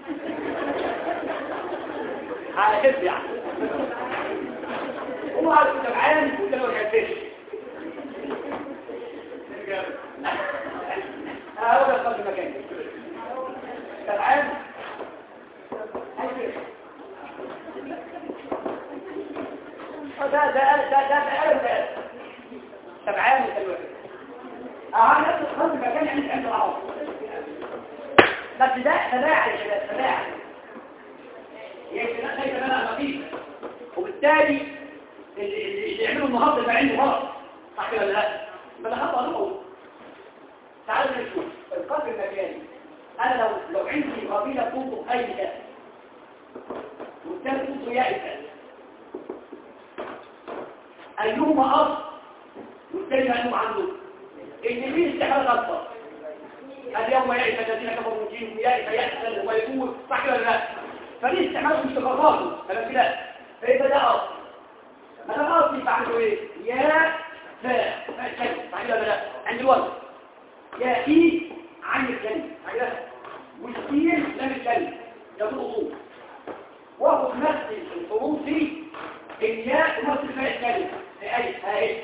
على كده يعني هو عارف تبعان والثاني ما كانتش هذا القلب مكاني تبعان هاي تخ ده ده ده ده ده ده سبعان وثلاثة اه نفس الخط مكان عند عند العرب بس ده تباع يا شباب تباع يمكن ليس لنا مقيم وبالتالي اللي اللي يعملوا النهارده يبقى عنده غلط صح ولا لا؟ فده خطأ له تعالوا نشوف القصر المكاني انا لو لو عندي قبيله تنطق اي كلام والثاني تنطق يائسه أيهما أصل والثاني معلوم عنده إن مين استحالة أكبر اليوم يأتي الذين كفروا من دينهم يأتي يحسن ويقول صح ولا لا فليه استحالة مش تفرغوا فلا كده فإذا ده أصل ما ده أصل بعمله إيه يا فا فا صح ولا لا عند الوزن يا إي عن الكلمة صح كده والسين لم الكلمة ده الأصول وهو نفس الحروف دي الياء تمثل فيها الكلمة اهي اهي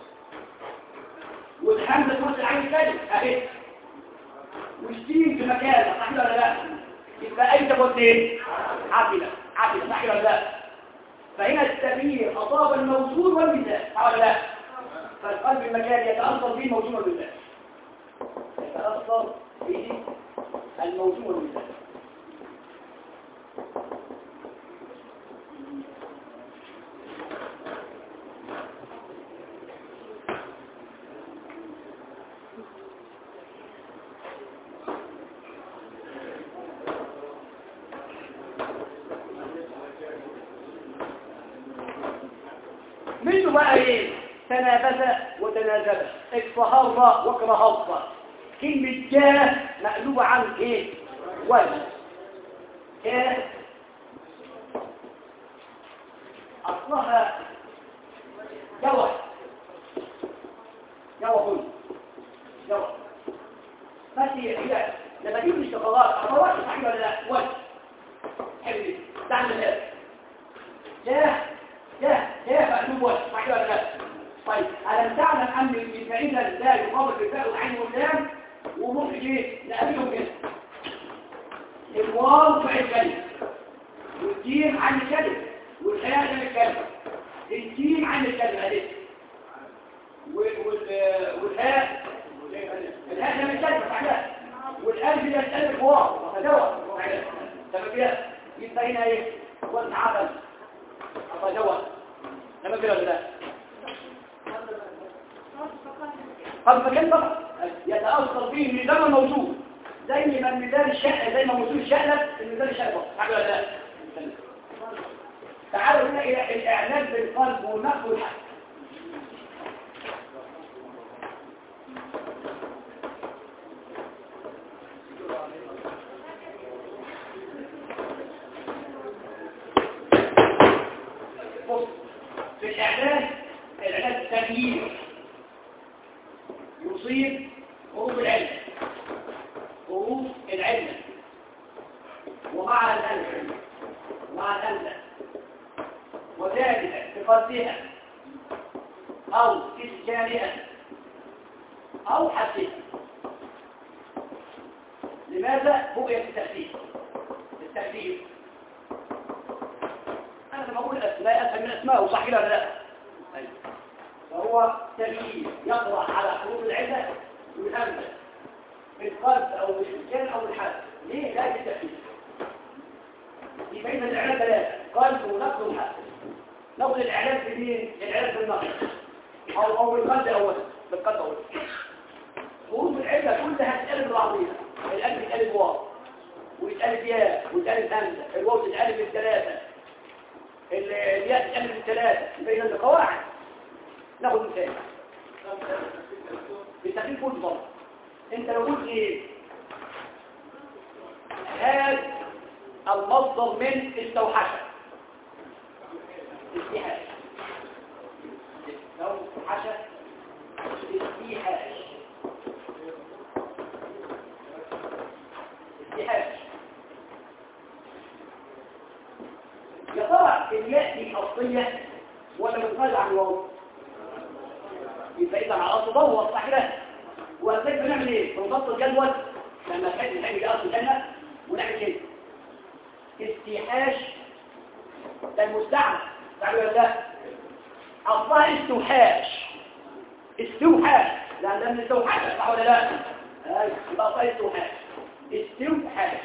والحمزة تمثل عين الكلمة اهي والسين في مكانها صح ولا لا يبقى اي تبقى ايه عافلة عافلة صح ولا لا فهنا التغيير اصاب الموصول والمثال صح ولا لا فالقلب المكان يتأثر به الموصول والمثال يتأثر به الموصول والمثال منه بقى ايه تنافس وتنازل اكفهر وكرهض كلمة جاه مقلوبة عن ايه وجه جاه اصلها جوه جوه جوه بس هي لما تيجي الشغلات اما وجه صحيح ولا لا وجه حلو تعمل هذا جاه ده ده مقلوب وجه صحيح ولا لا طيب ألم تعلم أن الفائدة لا يقابل بالفاء والعين واللام وممكن ايه نقابلهم كده الواو فعل كلمة والجيم عن الكلمة والحياة عن الكلمة الجيم عن الكلمة دي والهاء الهاء ده من الكلمة صحيح والألف ده الألف واو وتدور تمام كده يبقى هنا ايه والعبد أتجوز لما كده ولا لا قد مكان طبعا يتأثر فيه الميزان الموجود زي ما الميزان الشقة زي ما موجود الشقة الميزان الشقة حاجة ولا لا تعالوا هنا إلى الإعلان بالقلب والنقل والحق بص في الإعلان الإعلان التغيير يصيب حروف العلم حروف العلم ومع الألف مع الألف وذلك بقصدها أو إسكانها أو حسها لماذا بقي التأثير التأثير انا لما بقول اسماء افهم من اسماء وصح كده ولا لا أيوة. فهو تمييز يطرح على حروف العله والهمزه بالقلب او بالسكان او بالحرف ليه لا بالتأكيد يبقى إذا الإعلان ثلاثة قلب ونقل وحرف نقل الإعلان في مين؟ الإعلان في النقل أو أو بالقلب أولا بالقلب أولا حروف العلة كلها تتقلب بعضيها الألف يتقلب واو ويتقلب ياء ويتقلب همزة الواو تتقلب بالثلاثة ال- الياء تتقلب بالثلاثة يبقى إذا ده قواعد ناخد مثال بالتقليد كل مرة انت لو قلت ايه هذا المصدر من استوحشة استيحاش استوحشة استيحاش استيحاش يا ترى الياء دي أصلية ولا متفرع عن الواو يبقى إذا على أصل ضوء صح كده وازاي بنعمل ايه بنضبط الجدول لما كان نحتاج الاصل الجنه ونعمل كده استيحاش ده المستعمل تعالوا ولا لا اصلها استوحاش استوحاش لان ده من استوحاش صح ولا لا ايوه يبقى اصلها استوحاش استوحاش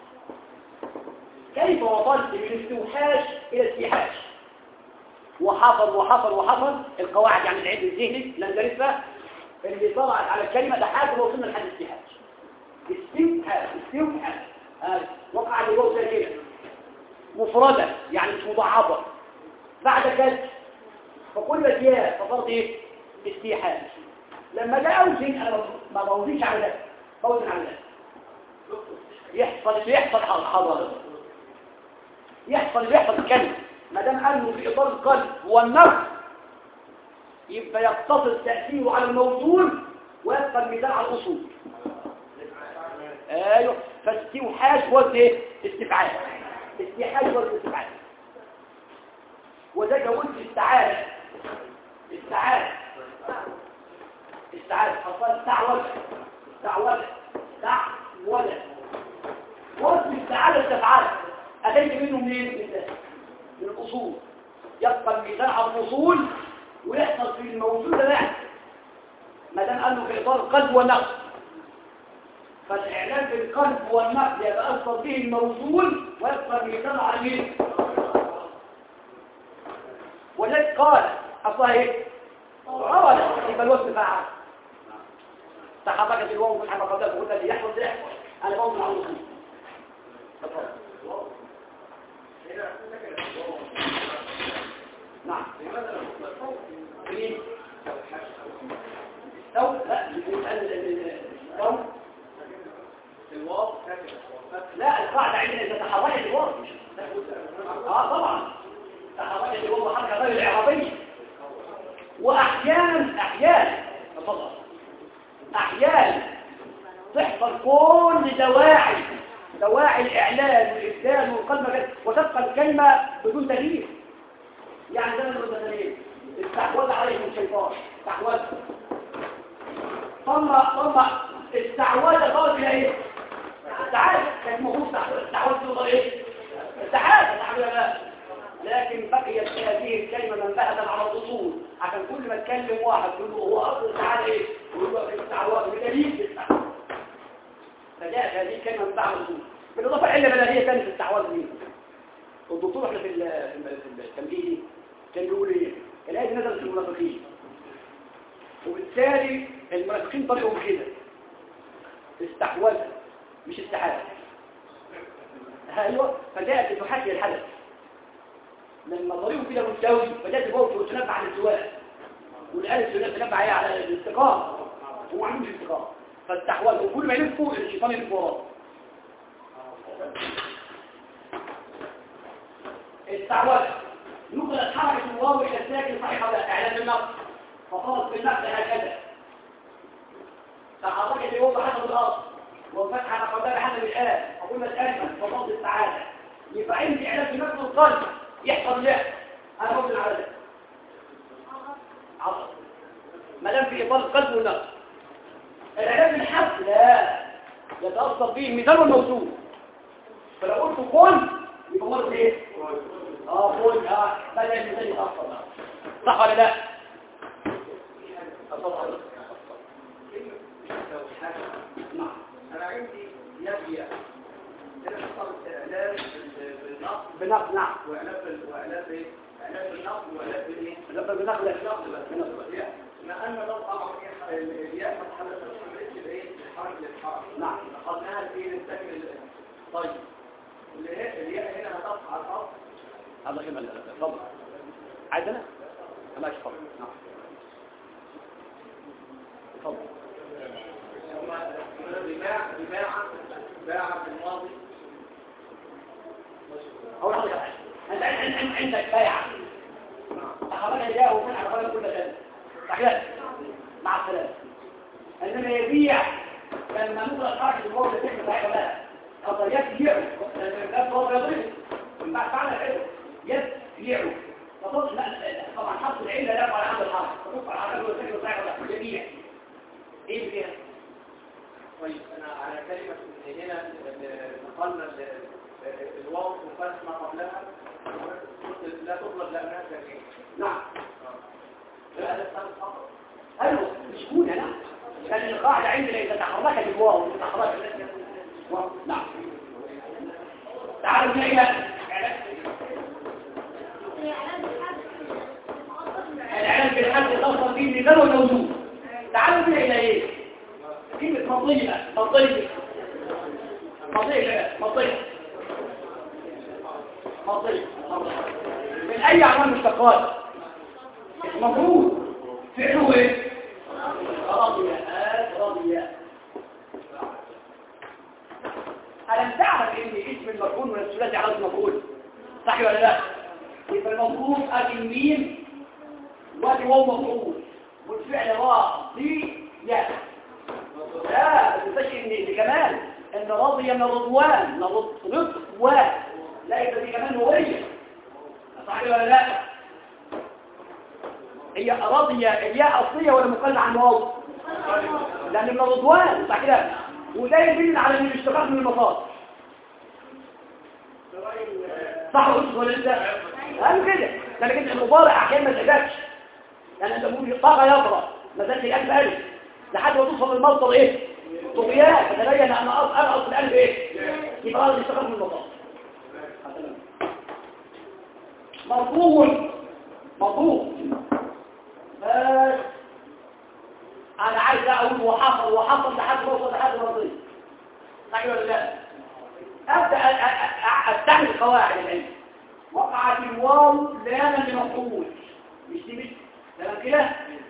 كيف وصلت من استوحاش الى استيحاش وحصل وحصل وحصل القواعد يعني العلم الذهني اللي ندرسها اللي طلعت على الكلمة ده حاجة وصلنا لحد استيحاج استيحاج استيحاج آه. وقع الجواب زي كده مفردة يعني مش مضاعفة بعد كده فكل ياء فصارت ايه استيحاج لما ده اوزن انا ما بوزنش على ده بوزن على ده يحصل يحصل حضر يحصل يحصل الكلمة ما دام قالوا في اطار القلب والنفس يبقى يقتصر تأثيره على الموصول ويبقى المثال على الأصول ايوه فاستوحاش وزن ايه استفعال استيحاش وزن استفعال وده قلت استعادة استعادة استعادة حصل استعوذ استعوذ استعوذ وزن استعادة استفعال أتيت منه منين من من الأصول يبقى المثال على الأصول ويحصل في الموجود ده ما دام قال له في اطار القلب والنقل فالاعلان بالقلب والنقل يبقى اصل به الموصول ويبقى المثال عليه ولذلك قال اصلها ايه روى يبقى الوصف فعل تحركت الواو من حركاتها وقلت اللي يحفظ ده يحفظ انا بوصل على الوصول نعم مين؟ استو لا استو الواو لا القاعدة عندنا إذا تحركت الواو اه طبعا تحركت الواو حركة غير الإعرابية وأحيانا أحيانا تفضل أحيانا تحصل كل دواعي دواعي الإعلان والإبدال والقلب وتبقى الكلمة بدون تغيير يعني ده المتدلين استحوذ عليهم الشيطان استحوذ ثم ثم استعوذ خالص الى ايه استعاذ كان المفروض استعوذ توصل ايه استعاذ استعوذ لكن بقيت هذه الكلمه منبهة على الاصول عشان كل ما تكلم واحد تقول له هو اصل استعاذ ايه يقول له استعوذ بدليل استعوذ فجاءت هذه الكلمه من بعض الاصول بالاضافه الى بلاغيه ثانيه في الاستعواذ دي الدكتور احنا في في التمهيدي كان بيقول ايه الايه نزلت في المنافقين وبالتالي المنافقين طريقهم كده استحوذ مش استحاله ايوه فجاءت تحكي الحدث لما طريقهم كده مستوي فجاءت الواو تنبع على السواء والالف تنبع عليه على الاستقامه هو ما عندوش استقامه فاستحوذ وكل ما يلفوا الشيطان يلف وراه استعوذ نقلت حركة الواو إلى الساكن صحيحة إعلان النقل فصارت بالنقل هكذا تحركت الواو حسب الأصل والفتحة نقلتها حسب الآن أقول الآن فصارت السعادة يبقى عندي إعلان في نقل القلب يحصل له أنا أقول على ذلك عصر ما دام في إطار القلب والنقل الإعلان بالحق لا يتأثر فيه مثال والموصول فلو قلت كن يبقى مرض ايه اه فوق اه بدأ المثال يتأثر صح ولا لا؟ أصدق حضرتك. نعم انا عندي يبيع هنا حصلت اعلان بال- بالنقد بنقل نعم واعلان بال- واعلان بايه؟ اعلان بالنقد واعلان بالايه؟ بنقل بالنقد بس بالنقد ما ان لو طبعا إيه، الياء ما تحدث عن الايه؟ الحرف للحرف نعم. اخذناها في نستكمل ال- طيب الياء الياء هنا هتقع على الاصل الله يخليك اتفضل عايز انا ماشي اتفضل نعم اتفضل ثم بباع بباع باع في الماضي اول حاجه انت عن- عن- عندك بايع تخرجها جاء وكل على قلب كل سنه صحيح مع السلامه انما يبيع لما نقرا حركه الواو اللي تكتب صحيح ولا لا او يبيع الكتاب هو يضرب من بعد فعل العلم يبيع فطبعا لا لا، طبعا حرف العله لا يقع عند الحرف فتقع على قلب التكتب صحيح ولا لا يبيع ايه فيها طيب انا على كلمه إن هنا ال- نقلنا ال- الواو وفتح ما قبلها قلت لا تطلب لانها تنوين نعم لا هذا الثالث فقط ايوه مش كون هنا لان القاعده عندنا اذا تحركت الواو تحركت واو. نعم تعالوا بنا الى الاعلان بالحد خاصه به لذوي الموجود تعالوا بنا الى ايه كلمه مضيئه مضيئه مضيئه مضيئه مضيئه من اي اعمال مشتقات المفروض فعله ايه رضي آت رضي ألم تعرف ان اسم المفعول من الثلاثي على المفعول صح ولا لا يبقى المفعول ادي الميم وادي واو مفعول والفعل راضي يا لا ما تنساش ان دي كمان ان رضي من الرضوان رض و لا يبقى دي كمان هويه صح ولا لا هي راضية الياء أصلية ولا مقلة عن واو لأن من الرضوان صح كده وده يدل على ان الاشتقاق من المصادر صح ولا ولا لسه قالوا كده ده كده المضارع احيانا ما تحتاجش يعني انت بتقول طاقه يضرب ما زالت الالف الف لحد ما توصل للمصدر ايه طغيان فتبين ان اصل انا اصل الالف ايه يبقى هذا الاشتقاق من المصادر مرفوع مرفوع بس انا عايز اقول وحصل وحصل لحد ما وصل لحد مرضي صحيح ولا لا ابدا أ- أ- أ- استعمل قواعد العلم وقعت الواو لانا لمفعول مش دي مش تمام كده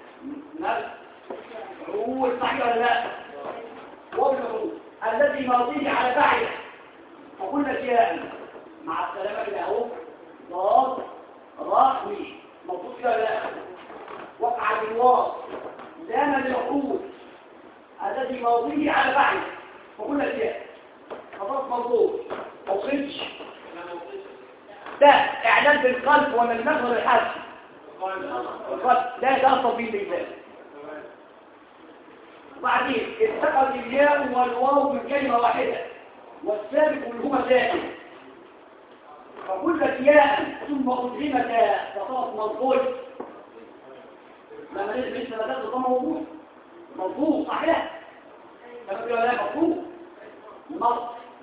مفعول صحيح ولا لا واو المفعول الذي ماضيه على فاعله وقلنا جاء مع السلامه كده اهو ضاد راء ميم مفعول كده ولا لا وقع بالواو دام للعقود الذي موضيه على فعله وقلنا فيها خلاص موضوع او خدش ده اعلان بالقلب ولا المغرب الحاسي القلب لا ده اصل به بالله وبعدين اتفق الياء والواو بكلمه واحده والسابق منهما زائد فقلت ياء ثم أدغمت فصارت مرفوع لما نزل اسم نبات ده موجود موجود صحيح لما تقول لا موجود نص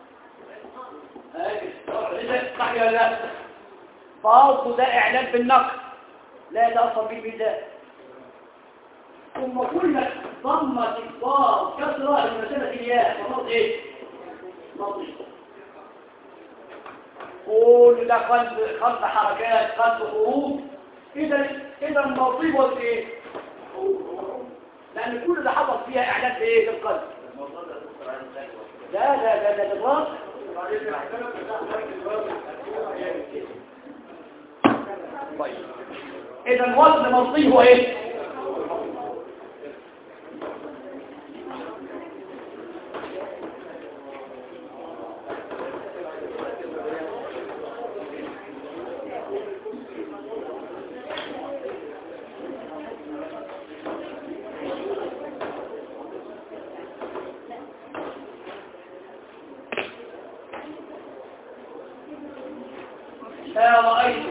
صحيح ولا لا برضه ده اعلان بالنقد لا يتاثر به بالذات ثم قلنا ضمت الضاد كسره لمسافه الياء فصارت ايه مضي كل ده قلب قلب حركات قلب حروف اذا اذا المصيبه ايه لان كل ده حصل فيها اعلان بايه في القلب لا لا لا لا ده طيب اذا الوزن مصري هو ايه ما رأيت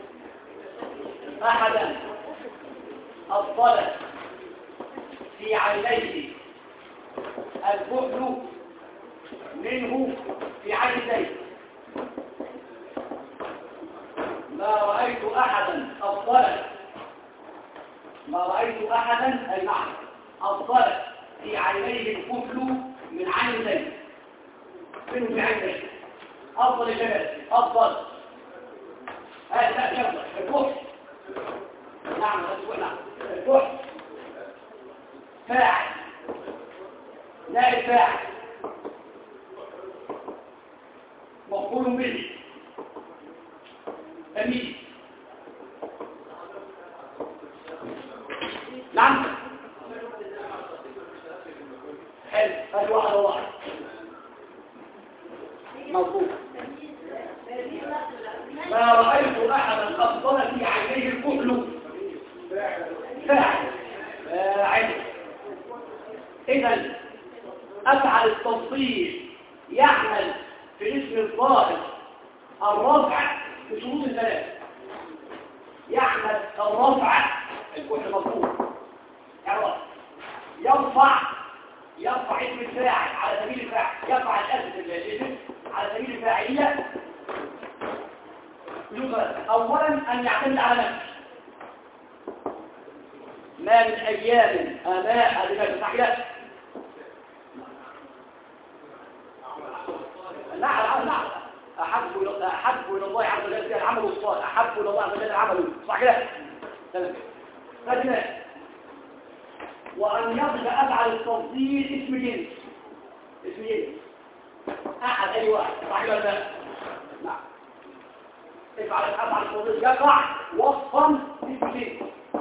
أحدا أفضل في عينيه البخل منه في عين زيد ما رأيت أحدا أفضل ما رأيت أحدا أي نعم أفضل في عينيه البخل من عين زيد منه في عين زيد أفضل يا شباب أفضل هذا لا شباب البخل نعم نعم البخل فاعل نائب فاعل مقبول به تمييز نعم حلو هات واحد واحد مظبوط ما رأيت أحدا أفضل في عينيه الكحل فاعل فاعل إذا أفعل التفصيل يعمل في اسم الظاهر الرفع بشروط الثلاث يعمل الرفع الكحل مفهوم يرفع يرفع يرفع اسم الفاعل على سبيل الفاعل يرفع الاسم الاسم على سبيل الفاعلية اولا ان يعتمد على نفسه ما من ايام اماء هذه صحيح نعم نعم احب الى احب الى الله عز وجل العمل الصالح احب الى الله عز وجل العمل صح كده تمام فجنا وان يبدا افعل التفضيل اسم جنس اسم جنس احد اي واحد صح ولا لا نعم افعل افعل التفضيل يقع وصفا اسم جنس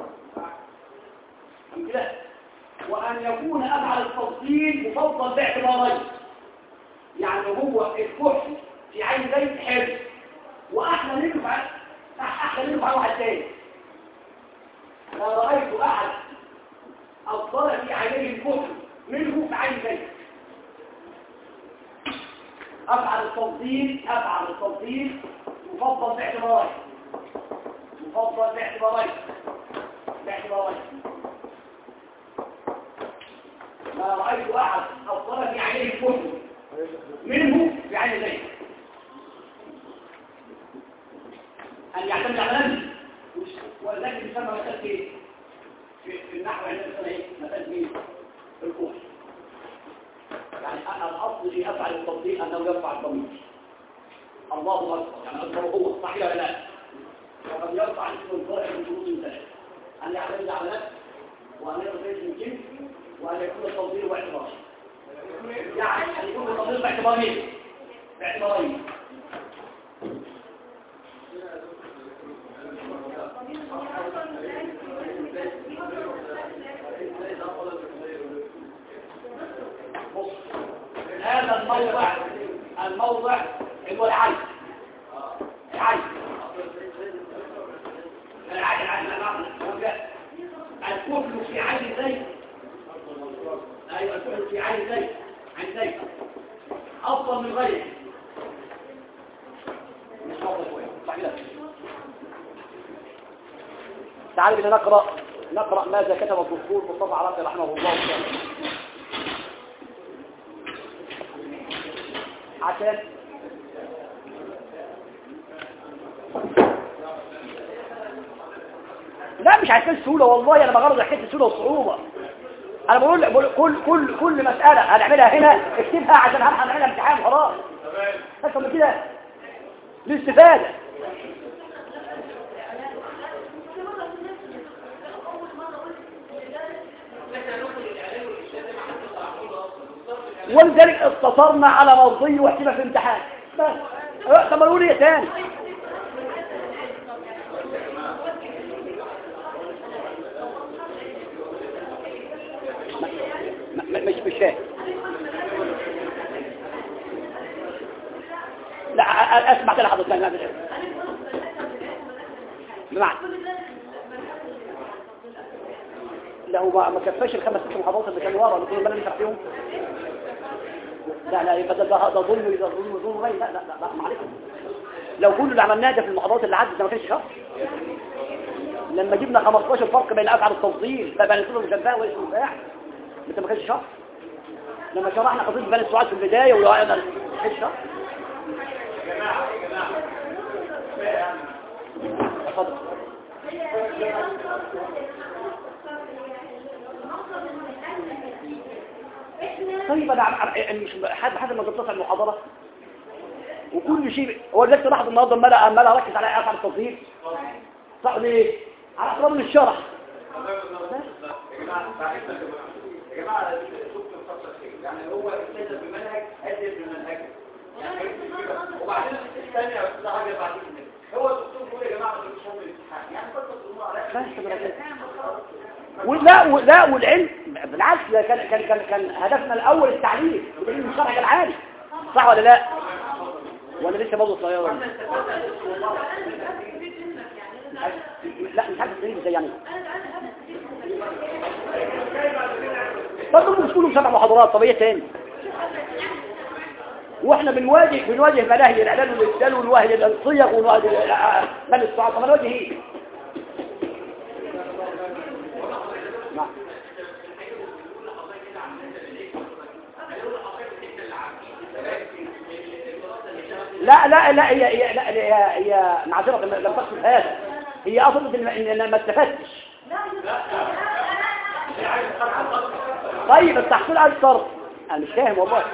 كده وان يكون افعل التفضيل مفضل باعتبارين يعني هو الكحل في عين زيت حلو واحلى منه فعل احلى منه فعل واحد تاني ما رايت احد افضل في عينيه الكحل منه في عين زيت افعل التفضيل افعل التفضيل مفضل باعتبارين مفضل باعتبارين باعتبارين ما رايت احد افضل في عينيه الكحل منه في عين زيت أن يعتمد على نفسه ولكن يسمى مسألة إيه؟ في النحو عندنا مثلا إيه؟ مسألة مين؟ الكوف يعني الأصل في أفعل التطبيق أنه يرفع الضمير الله أكبر يعني أكبر هو صحيح ولا لا؟ وقد يرفع اسم الظاهر من شروط ثلاث أن يعتمد على نفسه وأن يرفع اسم الجنس وأن يكون التطبيق باعتباره يعني أن يكون التطبيق باعتبارين باعتبارين هذا الموضع الموضع هو العين العين العين العين الكفل في عين زيت ايوه الكفل في عين زيت عين زيت افضل من غيره مش افضل شويه صح كده تعالوا بنا نقرا نقرا ماذا كتب الدكتور مصطفى عراقي رحمه الله تعالى عشان لا مش عشان السهولة والله انا بغرض حكايه السهولة والصعوبة انا بقول بقول كل كل كل مسألة هنعملها هنا اكتبها عشان هنعملها امتحان خلاص بس من كده للاستفادة ولذلك اقتصرنا على مرضي واحتمال في امتحان بس طب ما نقول ايه تاني مش مش فاهم لا اسمع كده حضرتك لا بمعنى لا هو ما كفاش الخمس ست محاضرات اللي كانوا ورا اللي كنا بنمسح فيهم لا لا يبقى ده ده ظلم اذا ظلم ظلم غير لا لا لا لا معلش لو كل اللي عملناه ده في المحاضرات اللي عدت ده ما كانش شرح لما جبنا 15 فرق بين افعال التفضيل بين الصفه المشبهه واسم الفاعل انت ما كانش شرح لما شرحنا قضيه بين السؤال في البدايه وقعنا ما كانش شرح اتفضل هي هي أنصر احنا طيب انا عم- عم- مش حد حد ما ضبطت المحاضره وكل شيء هو دلوقتي لاحظ النهارده عمال عمال اركز على افعال التفضيل صح ليه على اعتبار من الشرح يا جماعة بعدين يا جماعة شوف الخطة كده يعني هو التزم بمنهج أدب بمنهجه يعني وبعدين الثانية ده حاجة بعدين كده. هو الدكتور بيقول يا جماعة ما تجيبوش هم الامتحان يعني فكرة الأمور على بس بركاته. ولا ولا والعلم بالعكس ده كان كان كان كان هدفنا الاول التعليم والعلم الشرعي كان عالي صح ولا لا ولا لسه برضه صغير ولا لا مش عارف تقريبا ازاي يعني برضه مش كلهم سبع محاضرات طب ايه تاني واحنا بنواجه بنواجه ملاهي الاعلان والابدال ونواجه الصيغ ونواجه من الصعب طب نواجه ايه نعم لا لا لا هي هي لا هي هي معذرة لم لم تقصد هذا هي أصلا إن إن أنا ما استفدتش طيب التحصيل على الشرط أنا مش فاهم والله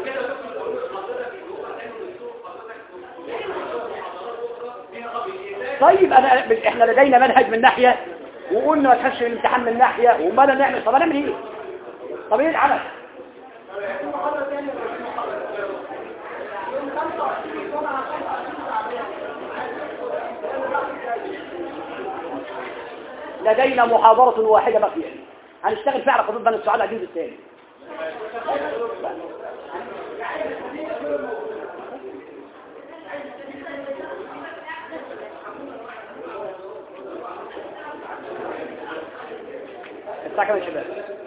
طيب أنا إحنا لدينا منهج من ناحية وقلنا ما تخش الامتحان من ناحية وما لا نعمل طب نعمل إيه؟ طب إيه العمل؟ لدينا محاضرة واحدة بقية هنشتغل فيها على قضية بني السعادة الجزء الثاني الساعة كام يا شباب؟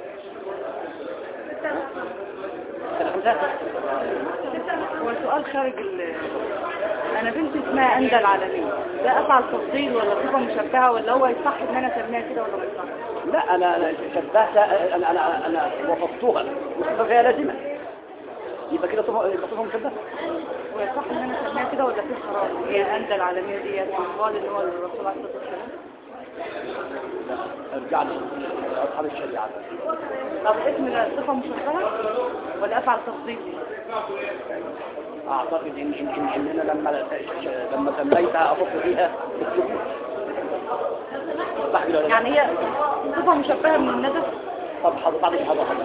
الساعة خمسة؟ هو سؤال خارج ال انا بنتي اسمها اندى العالمية ده افعل تفضيل ولا صفة مشبهة ولا هو يصح ان انا اسميها كده ولا ما يصح لا أنا أنا شبهت أنا أنا أنا وصفتها وصفة فيها لازمة يبقى كده صفة يبقى صفة مشبهة هو يصح ان انا اسميها كده ولا في حرام هي اندى العالمية دي يقال ان هو الرسول عليه الصلاة والسلام ارجع لي أصحاب الشريعة طب اسم ده صفة مشبهة ولا افعل تفضيل دي أعتقد إن إن إن, إن أنا لما لما سميتها أفق فيها السكوت صح كده ولا لا؟ يعني هي صفة مشبهة من الندف طب حاضر بعد الحاضر حاضر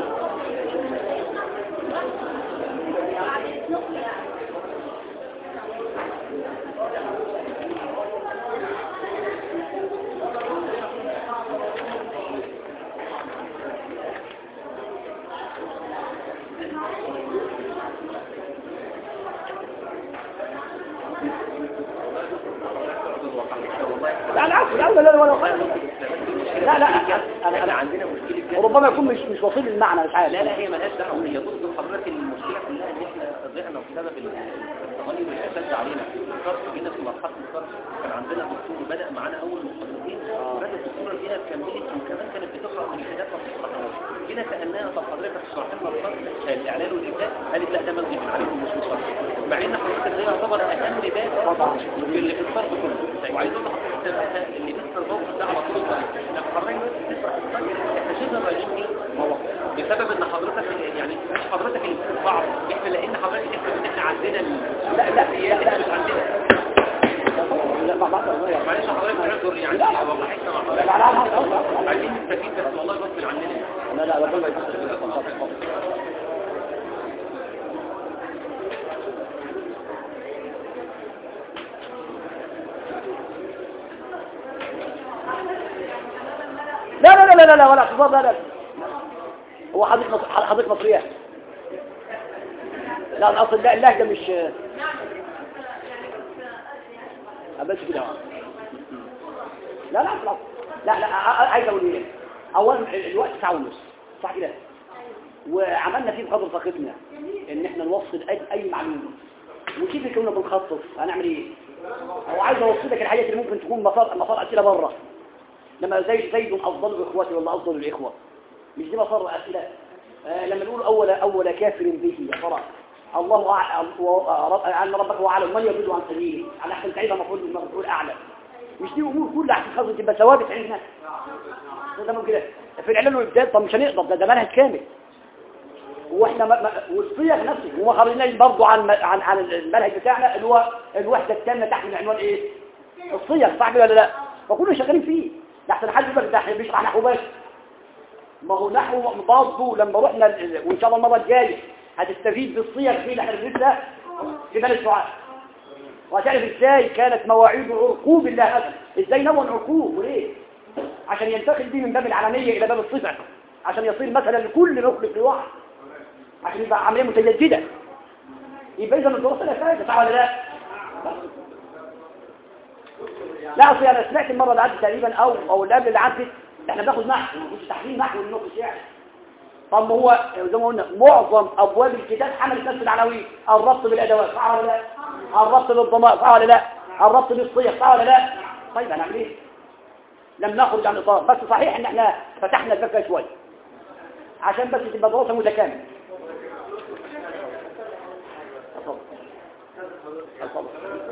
لا لا لا لا لا لا لا لا أنا أنا عندنا مشكلة جدا ربما يكون مش مش وصيل للمعنى مش عارف لا لا هي ملهاش دعوه هي ضد حضرتك المشكله كلها ان احنا ضعنا بسبب التغير اللي اشتد علينا الصرف جينا في مرحله الصرف كان عندنا دكتور بدا معانا اول محاضرتين بدا الدكتوره فيها كملت وكمان كانت بتقرا من الكتاب ما بتشرحهاش جينا سالناها طب حضرتك شرحت لنا الصرف الاعلان والابداع قالت لا ده منهج عليكم مش مصرف مع ان حضرتك ده يعتبر اهم باب في ال- في الصرف كله وعايز اقول لحضرتك اللي لسه الموقف ده على طول الطريق لما حضرتك دلوقتي بتشرح الصرف احنا شبه رايحين فيه بسبب ان حضرتك يعني مش حضرتك اللي بتطبع احنا لان حضرتك احنا ان احنا عندنا ال- لا لا الاساسيات لا اللي مش عندنا لا ما بعرف والله. معلش حضرتك اعذر يعني والله احنا مع لا حضرتك لا لا لا عايزين نستفيد بس والله غصب عننا لا لا ربنا يستر لا لا لا لا لا ولا اعتذار لا لا هو حضرتك مصر حضرتك مصرية لا الاصل لا اللهجة مش بس كده لا لا خلاص لا لا ع- ع- عايز اقول ايه اولا الوقت ساعه ونص صح كده وعملنا فيه بقدر طاقتنا ان احنا نوصل اي اي معلومه وكيف كنا بنخطط هنعمل ايه هو عايز اوصل لك الحاجات اللي ممكن تكون مصادر مصادر اسئله بره لما زي زيد افضل اخوتي ولا افضل الاخوه مش دي مصادر اسئله آه لما نقول اول اول كافر به يا ترى الله اعلم ان ربك هو اعلم من يضل عن سبيله على احسن تعيبها المفروض المفروض اعلم مش دي امور كلها عشان خاطر تبقى ثوابت عندنا ده ممكن كده في العلم والابدال طب مش هنقدر ده, ده منهج كامل واحنا ما ما والصيغ نفسه وما خرجناش برضه عن عن عن المنهج بتاعنا اللي هو الوحده التامه تحت العنوان ايه الصيغ صح ولا لا فكلنا شغالين فيه ده احسن حد يقول لك ده احنا بيشرح نحو بس ما هو نحو برضه لما رحنا ال- وان شاء الله المره الجايه هتستفيد بالصيغ دي اللي احنا بندرسها في بال السؤال وهتعرف ازاي كانت مواعيد عرقوب الله هذا ازاي نون عقوب وليه عشان ينتقل بيه من باب العالميه الى باب الصفه عشان يصير مثلا لكل مخلص لوحده عشان يبقى عمليه متجدده يبقى اذا الدراسه لا فائده صح ولا لا لا اصل انا سمعت المره اللي عدت تقريبا او او اللي قبل اللي عدت احنا بناخد نحو مش تحليل نحو للنقص يعني طب ما هو زي ما قلنا معظم ابواب الكتاب حملت نفس العناوين الربط بالادوات صح ولا لا الربط بالضمائر صح ولا لا الربط بالصيغ صح ولا لا طيب هنعمل ايه لم نخرج عن الاطار بس صحيح ان احنا فتحنا الفكره شويه عشان بس تبقى دراسه متكامله اتفضل اتفضل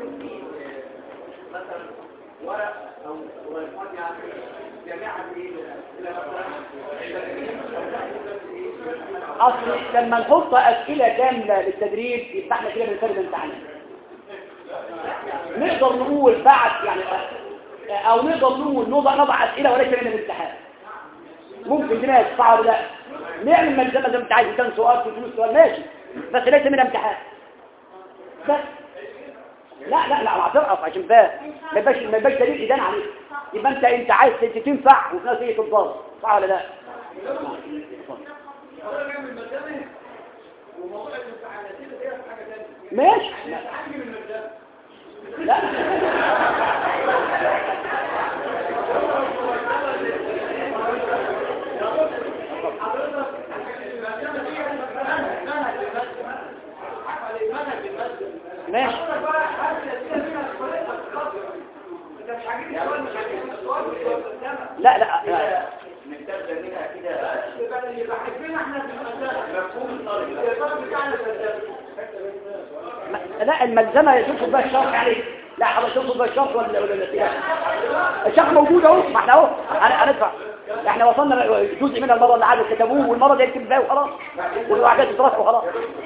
اصل لما نحط اسئله كامله للتدريب يبقى احنا كده بنفرد امتحانات نقدر نقول بعد يعني او نقدر نقول نضع نضع اسئله وليس من الامتحان ممكن دي ماشي صعب لا نعمل ملزمه زي ما انت عايز كان سؤال في فلوس سؤال ماشي بس ليس من امتحان بس لا لا لا هترقص عشان بقى ما يبقاش ما يبقاش دليل ايدان عليك يبقى انت انت عايز تنفع وفي نفس الوقت تتضاد صح ولا لا ماشي لا ماشي لا لا لا ما- لا الملزمة يشوف بها الشرط عليه لا حضرتك تقصد بها الشرط ولا ولا الاتجاه الشرط موجود اهو ما احنا اهو هن- هندفع احنا وصلنا جزء منها المرة اللي عادت كتبوه والمرة دي يكتب بها وخلاص والوعدات تترفع وخلاص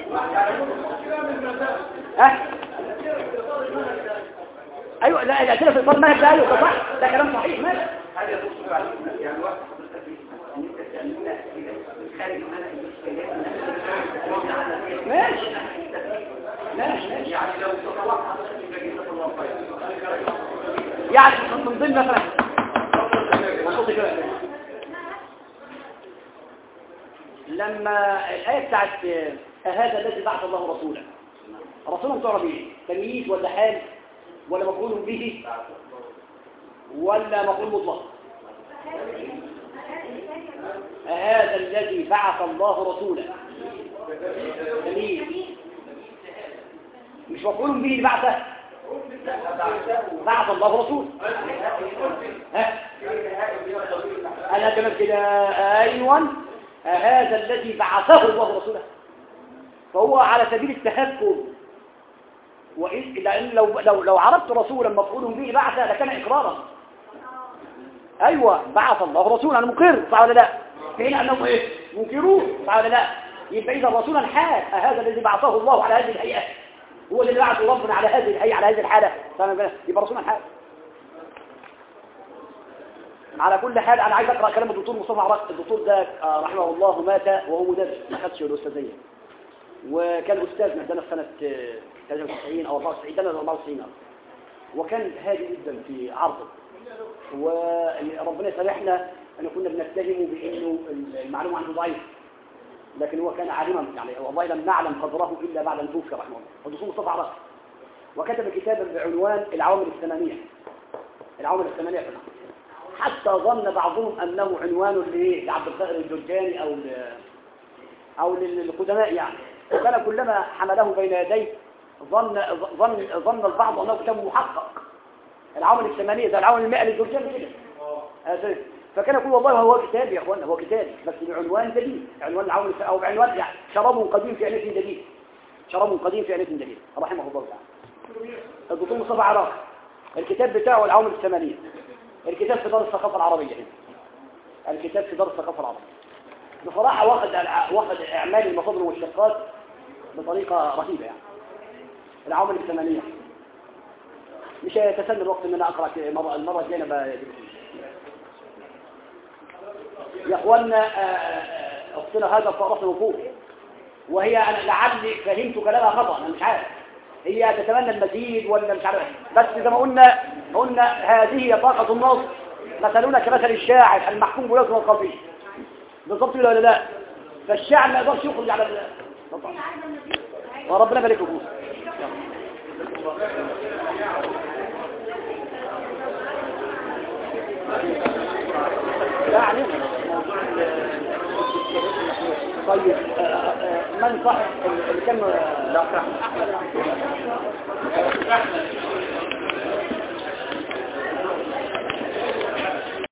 ها ايوه لا الاسئله في اطار المنهج ده ايوه ده صح ده كلام صحيح ماشي ماشي ماشي ماشي يعني من ضمن مثلا أحط كده. لما الآية بتاعت آه، هذا الذي بعث الله رسولا رسولا تعرف ايه تمييز ولا حال ولا مفعول به ولا مفعول مطلق هذا الذي بعث الله رسولا تمييز مش مفعول به اللي بعثه بعث الله رسول ها انا كمان كده ايوه هذا الذي بعثه الله رسوله فهو على سبيل التهكم وإن لأن لو لو لو عرفت رسولا مفعول به بعثه لكان اقرارا ايوه بعث الله رسولا انا مقر صح ولا لا حين انهم ايه منكرون صح ولا لا يبقى اذا رسولا حال هذا الذي بعثه الله على هذه الهيئه هو اللي بعث ربنا على هذه الهيئه على هذه الحاله فاهم يبقى رسولا حال على كل حال انا عايز اقرا كلام الدكتور مصطفى عراق الدكتور ده آه، رحمه الله مات وهو مدرس ما خدش الاستاذيه وكان استاذنا عندنا في سنه آه، 93 او 94 ده 94 وكان هادي جدا في عرضه وربنا يسامحنا ان كنا بنتهمه بانه المعلومه عنده ضعيف لكن هو كان عالما يعني والله لم نعلم قدره الا بعد ان توفي رحمه الله الدكتور مصطفى عراق وكتب كتابا بعنوان العوامل الثمانيه العوامل الثمانيه في الأمر. حتى ظن بعضهم أنه عنوان لإيه؟ لعبد القاهر الجرجاني أو ل... أو لل- للقدماء يعني وكان كلما حمله بين يديه ظن ظن ظن البعض انه كتاب محقق العوامل الثمانيه ده العوامل المائه للزوجين كده أساس. فكان يقول والله هو كتاب يا اخوانا هو كتاب بس بعنوان جديد عنوان العوامل الث- او بعنوان يعني شراب قديم في انف جديد شراب قديم في انف جديد رحمه الله تعالى الدكتور مصطفى عراق الكتاب بتاعه العوامل الثمانيه الكتاب في دار الثقافه العربيه هنا الكتاب في دار الثقافه العربيه بصراحه واخد الع- واخد اعمال المصادر والشقات بطريقه رهيبه يعني العوامل الثمانيه مش هيتسنى الوقت ان انا اقرا ك- مرة المره الجايه بقى يا اخوانا آه، آه، اختنا هذا فرط الوقوف وهي انا لعلي فهمت كلامها خطا انا مش عارف هي تتمنى المزيد ولا مش عارف بس زي ما قلنا قلنا هذه هي طاقه النص مثلنا كمثل الشاعر المحكوم بلازم القضيه بالضبط ولا لا فالشاعر ما يقدرش يخرج على ال- وربنا يبارك لكم يعني طيب آه، آه، من صاحب اللي كان لا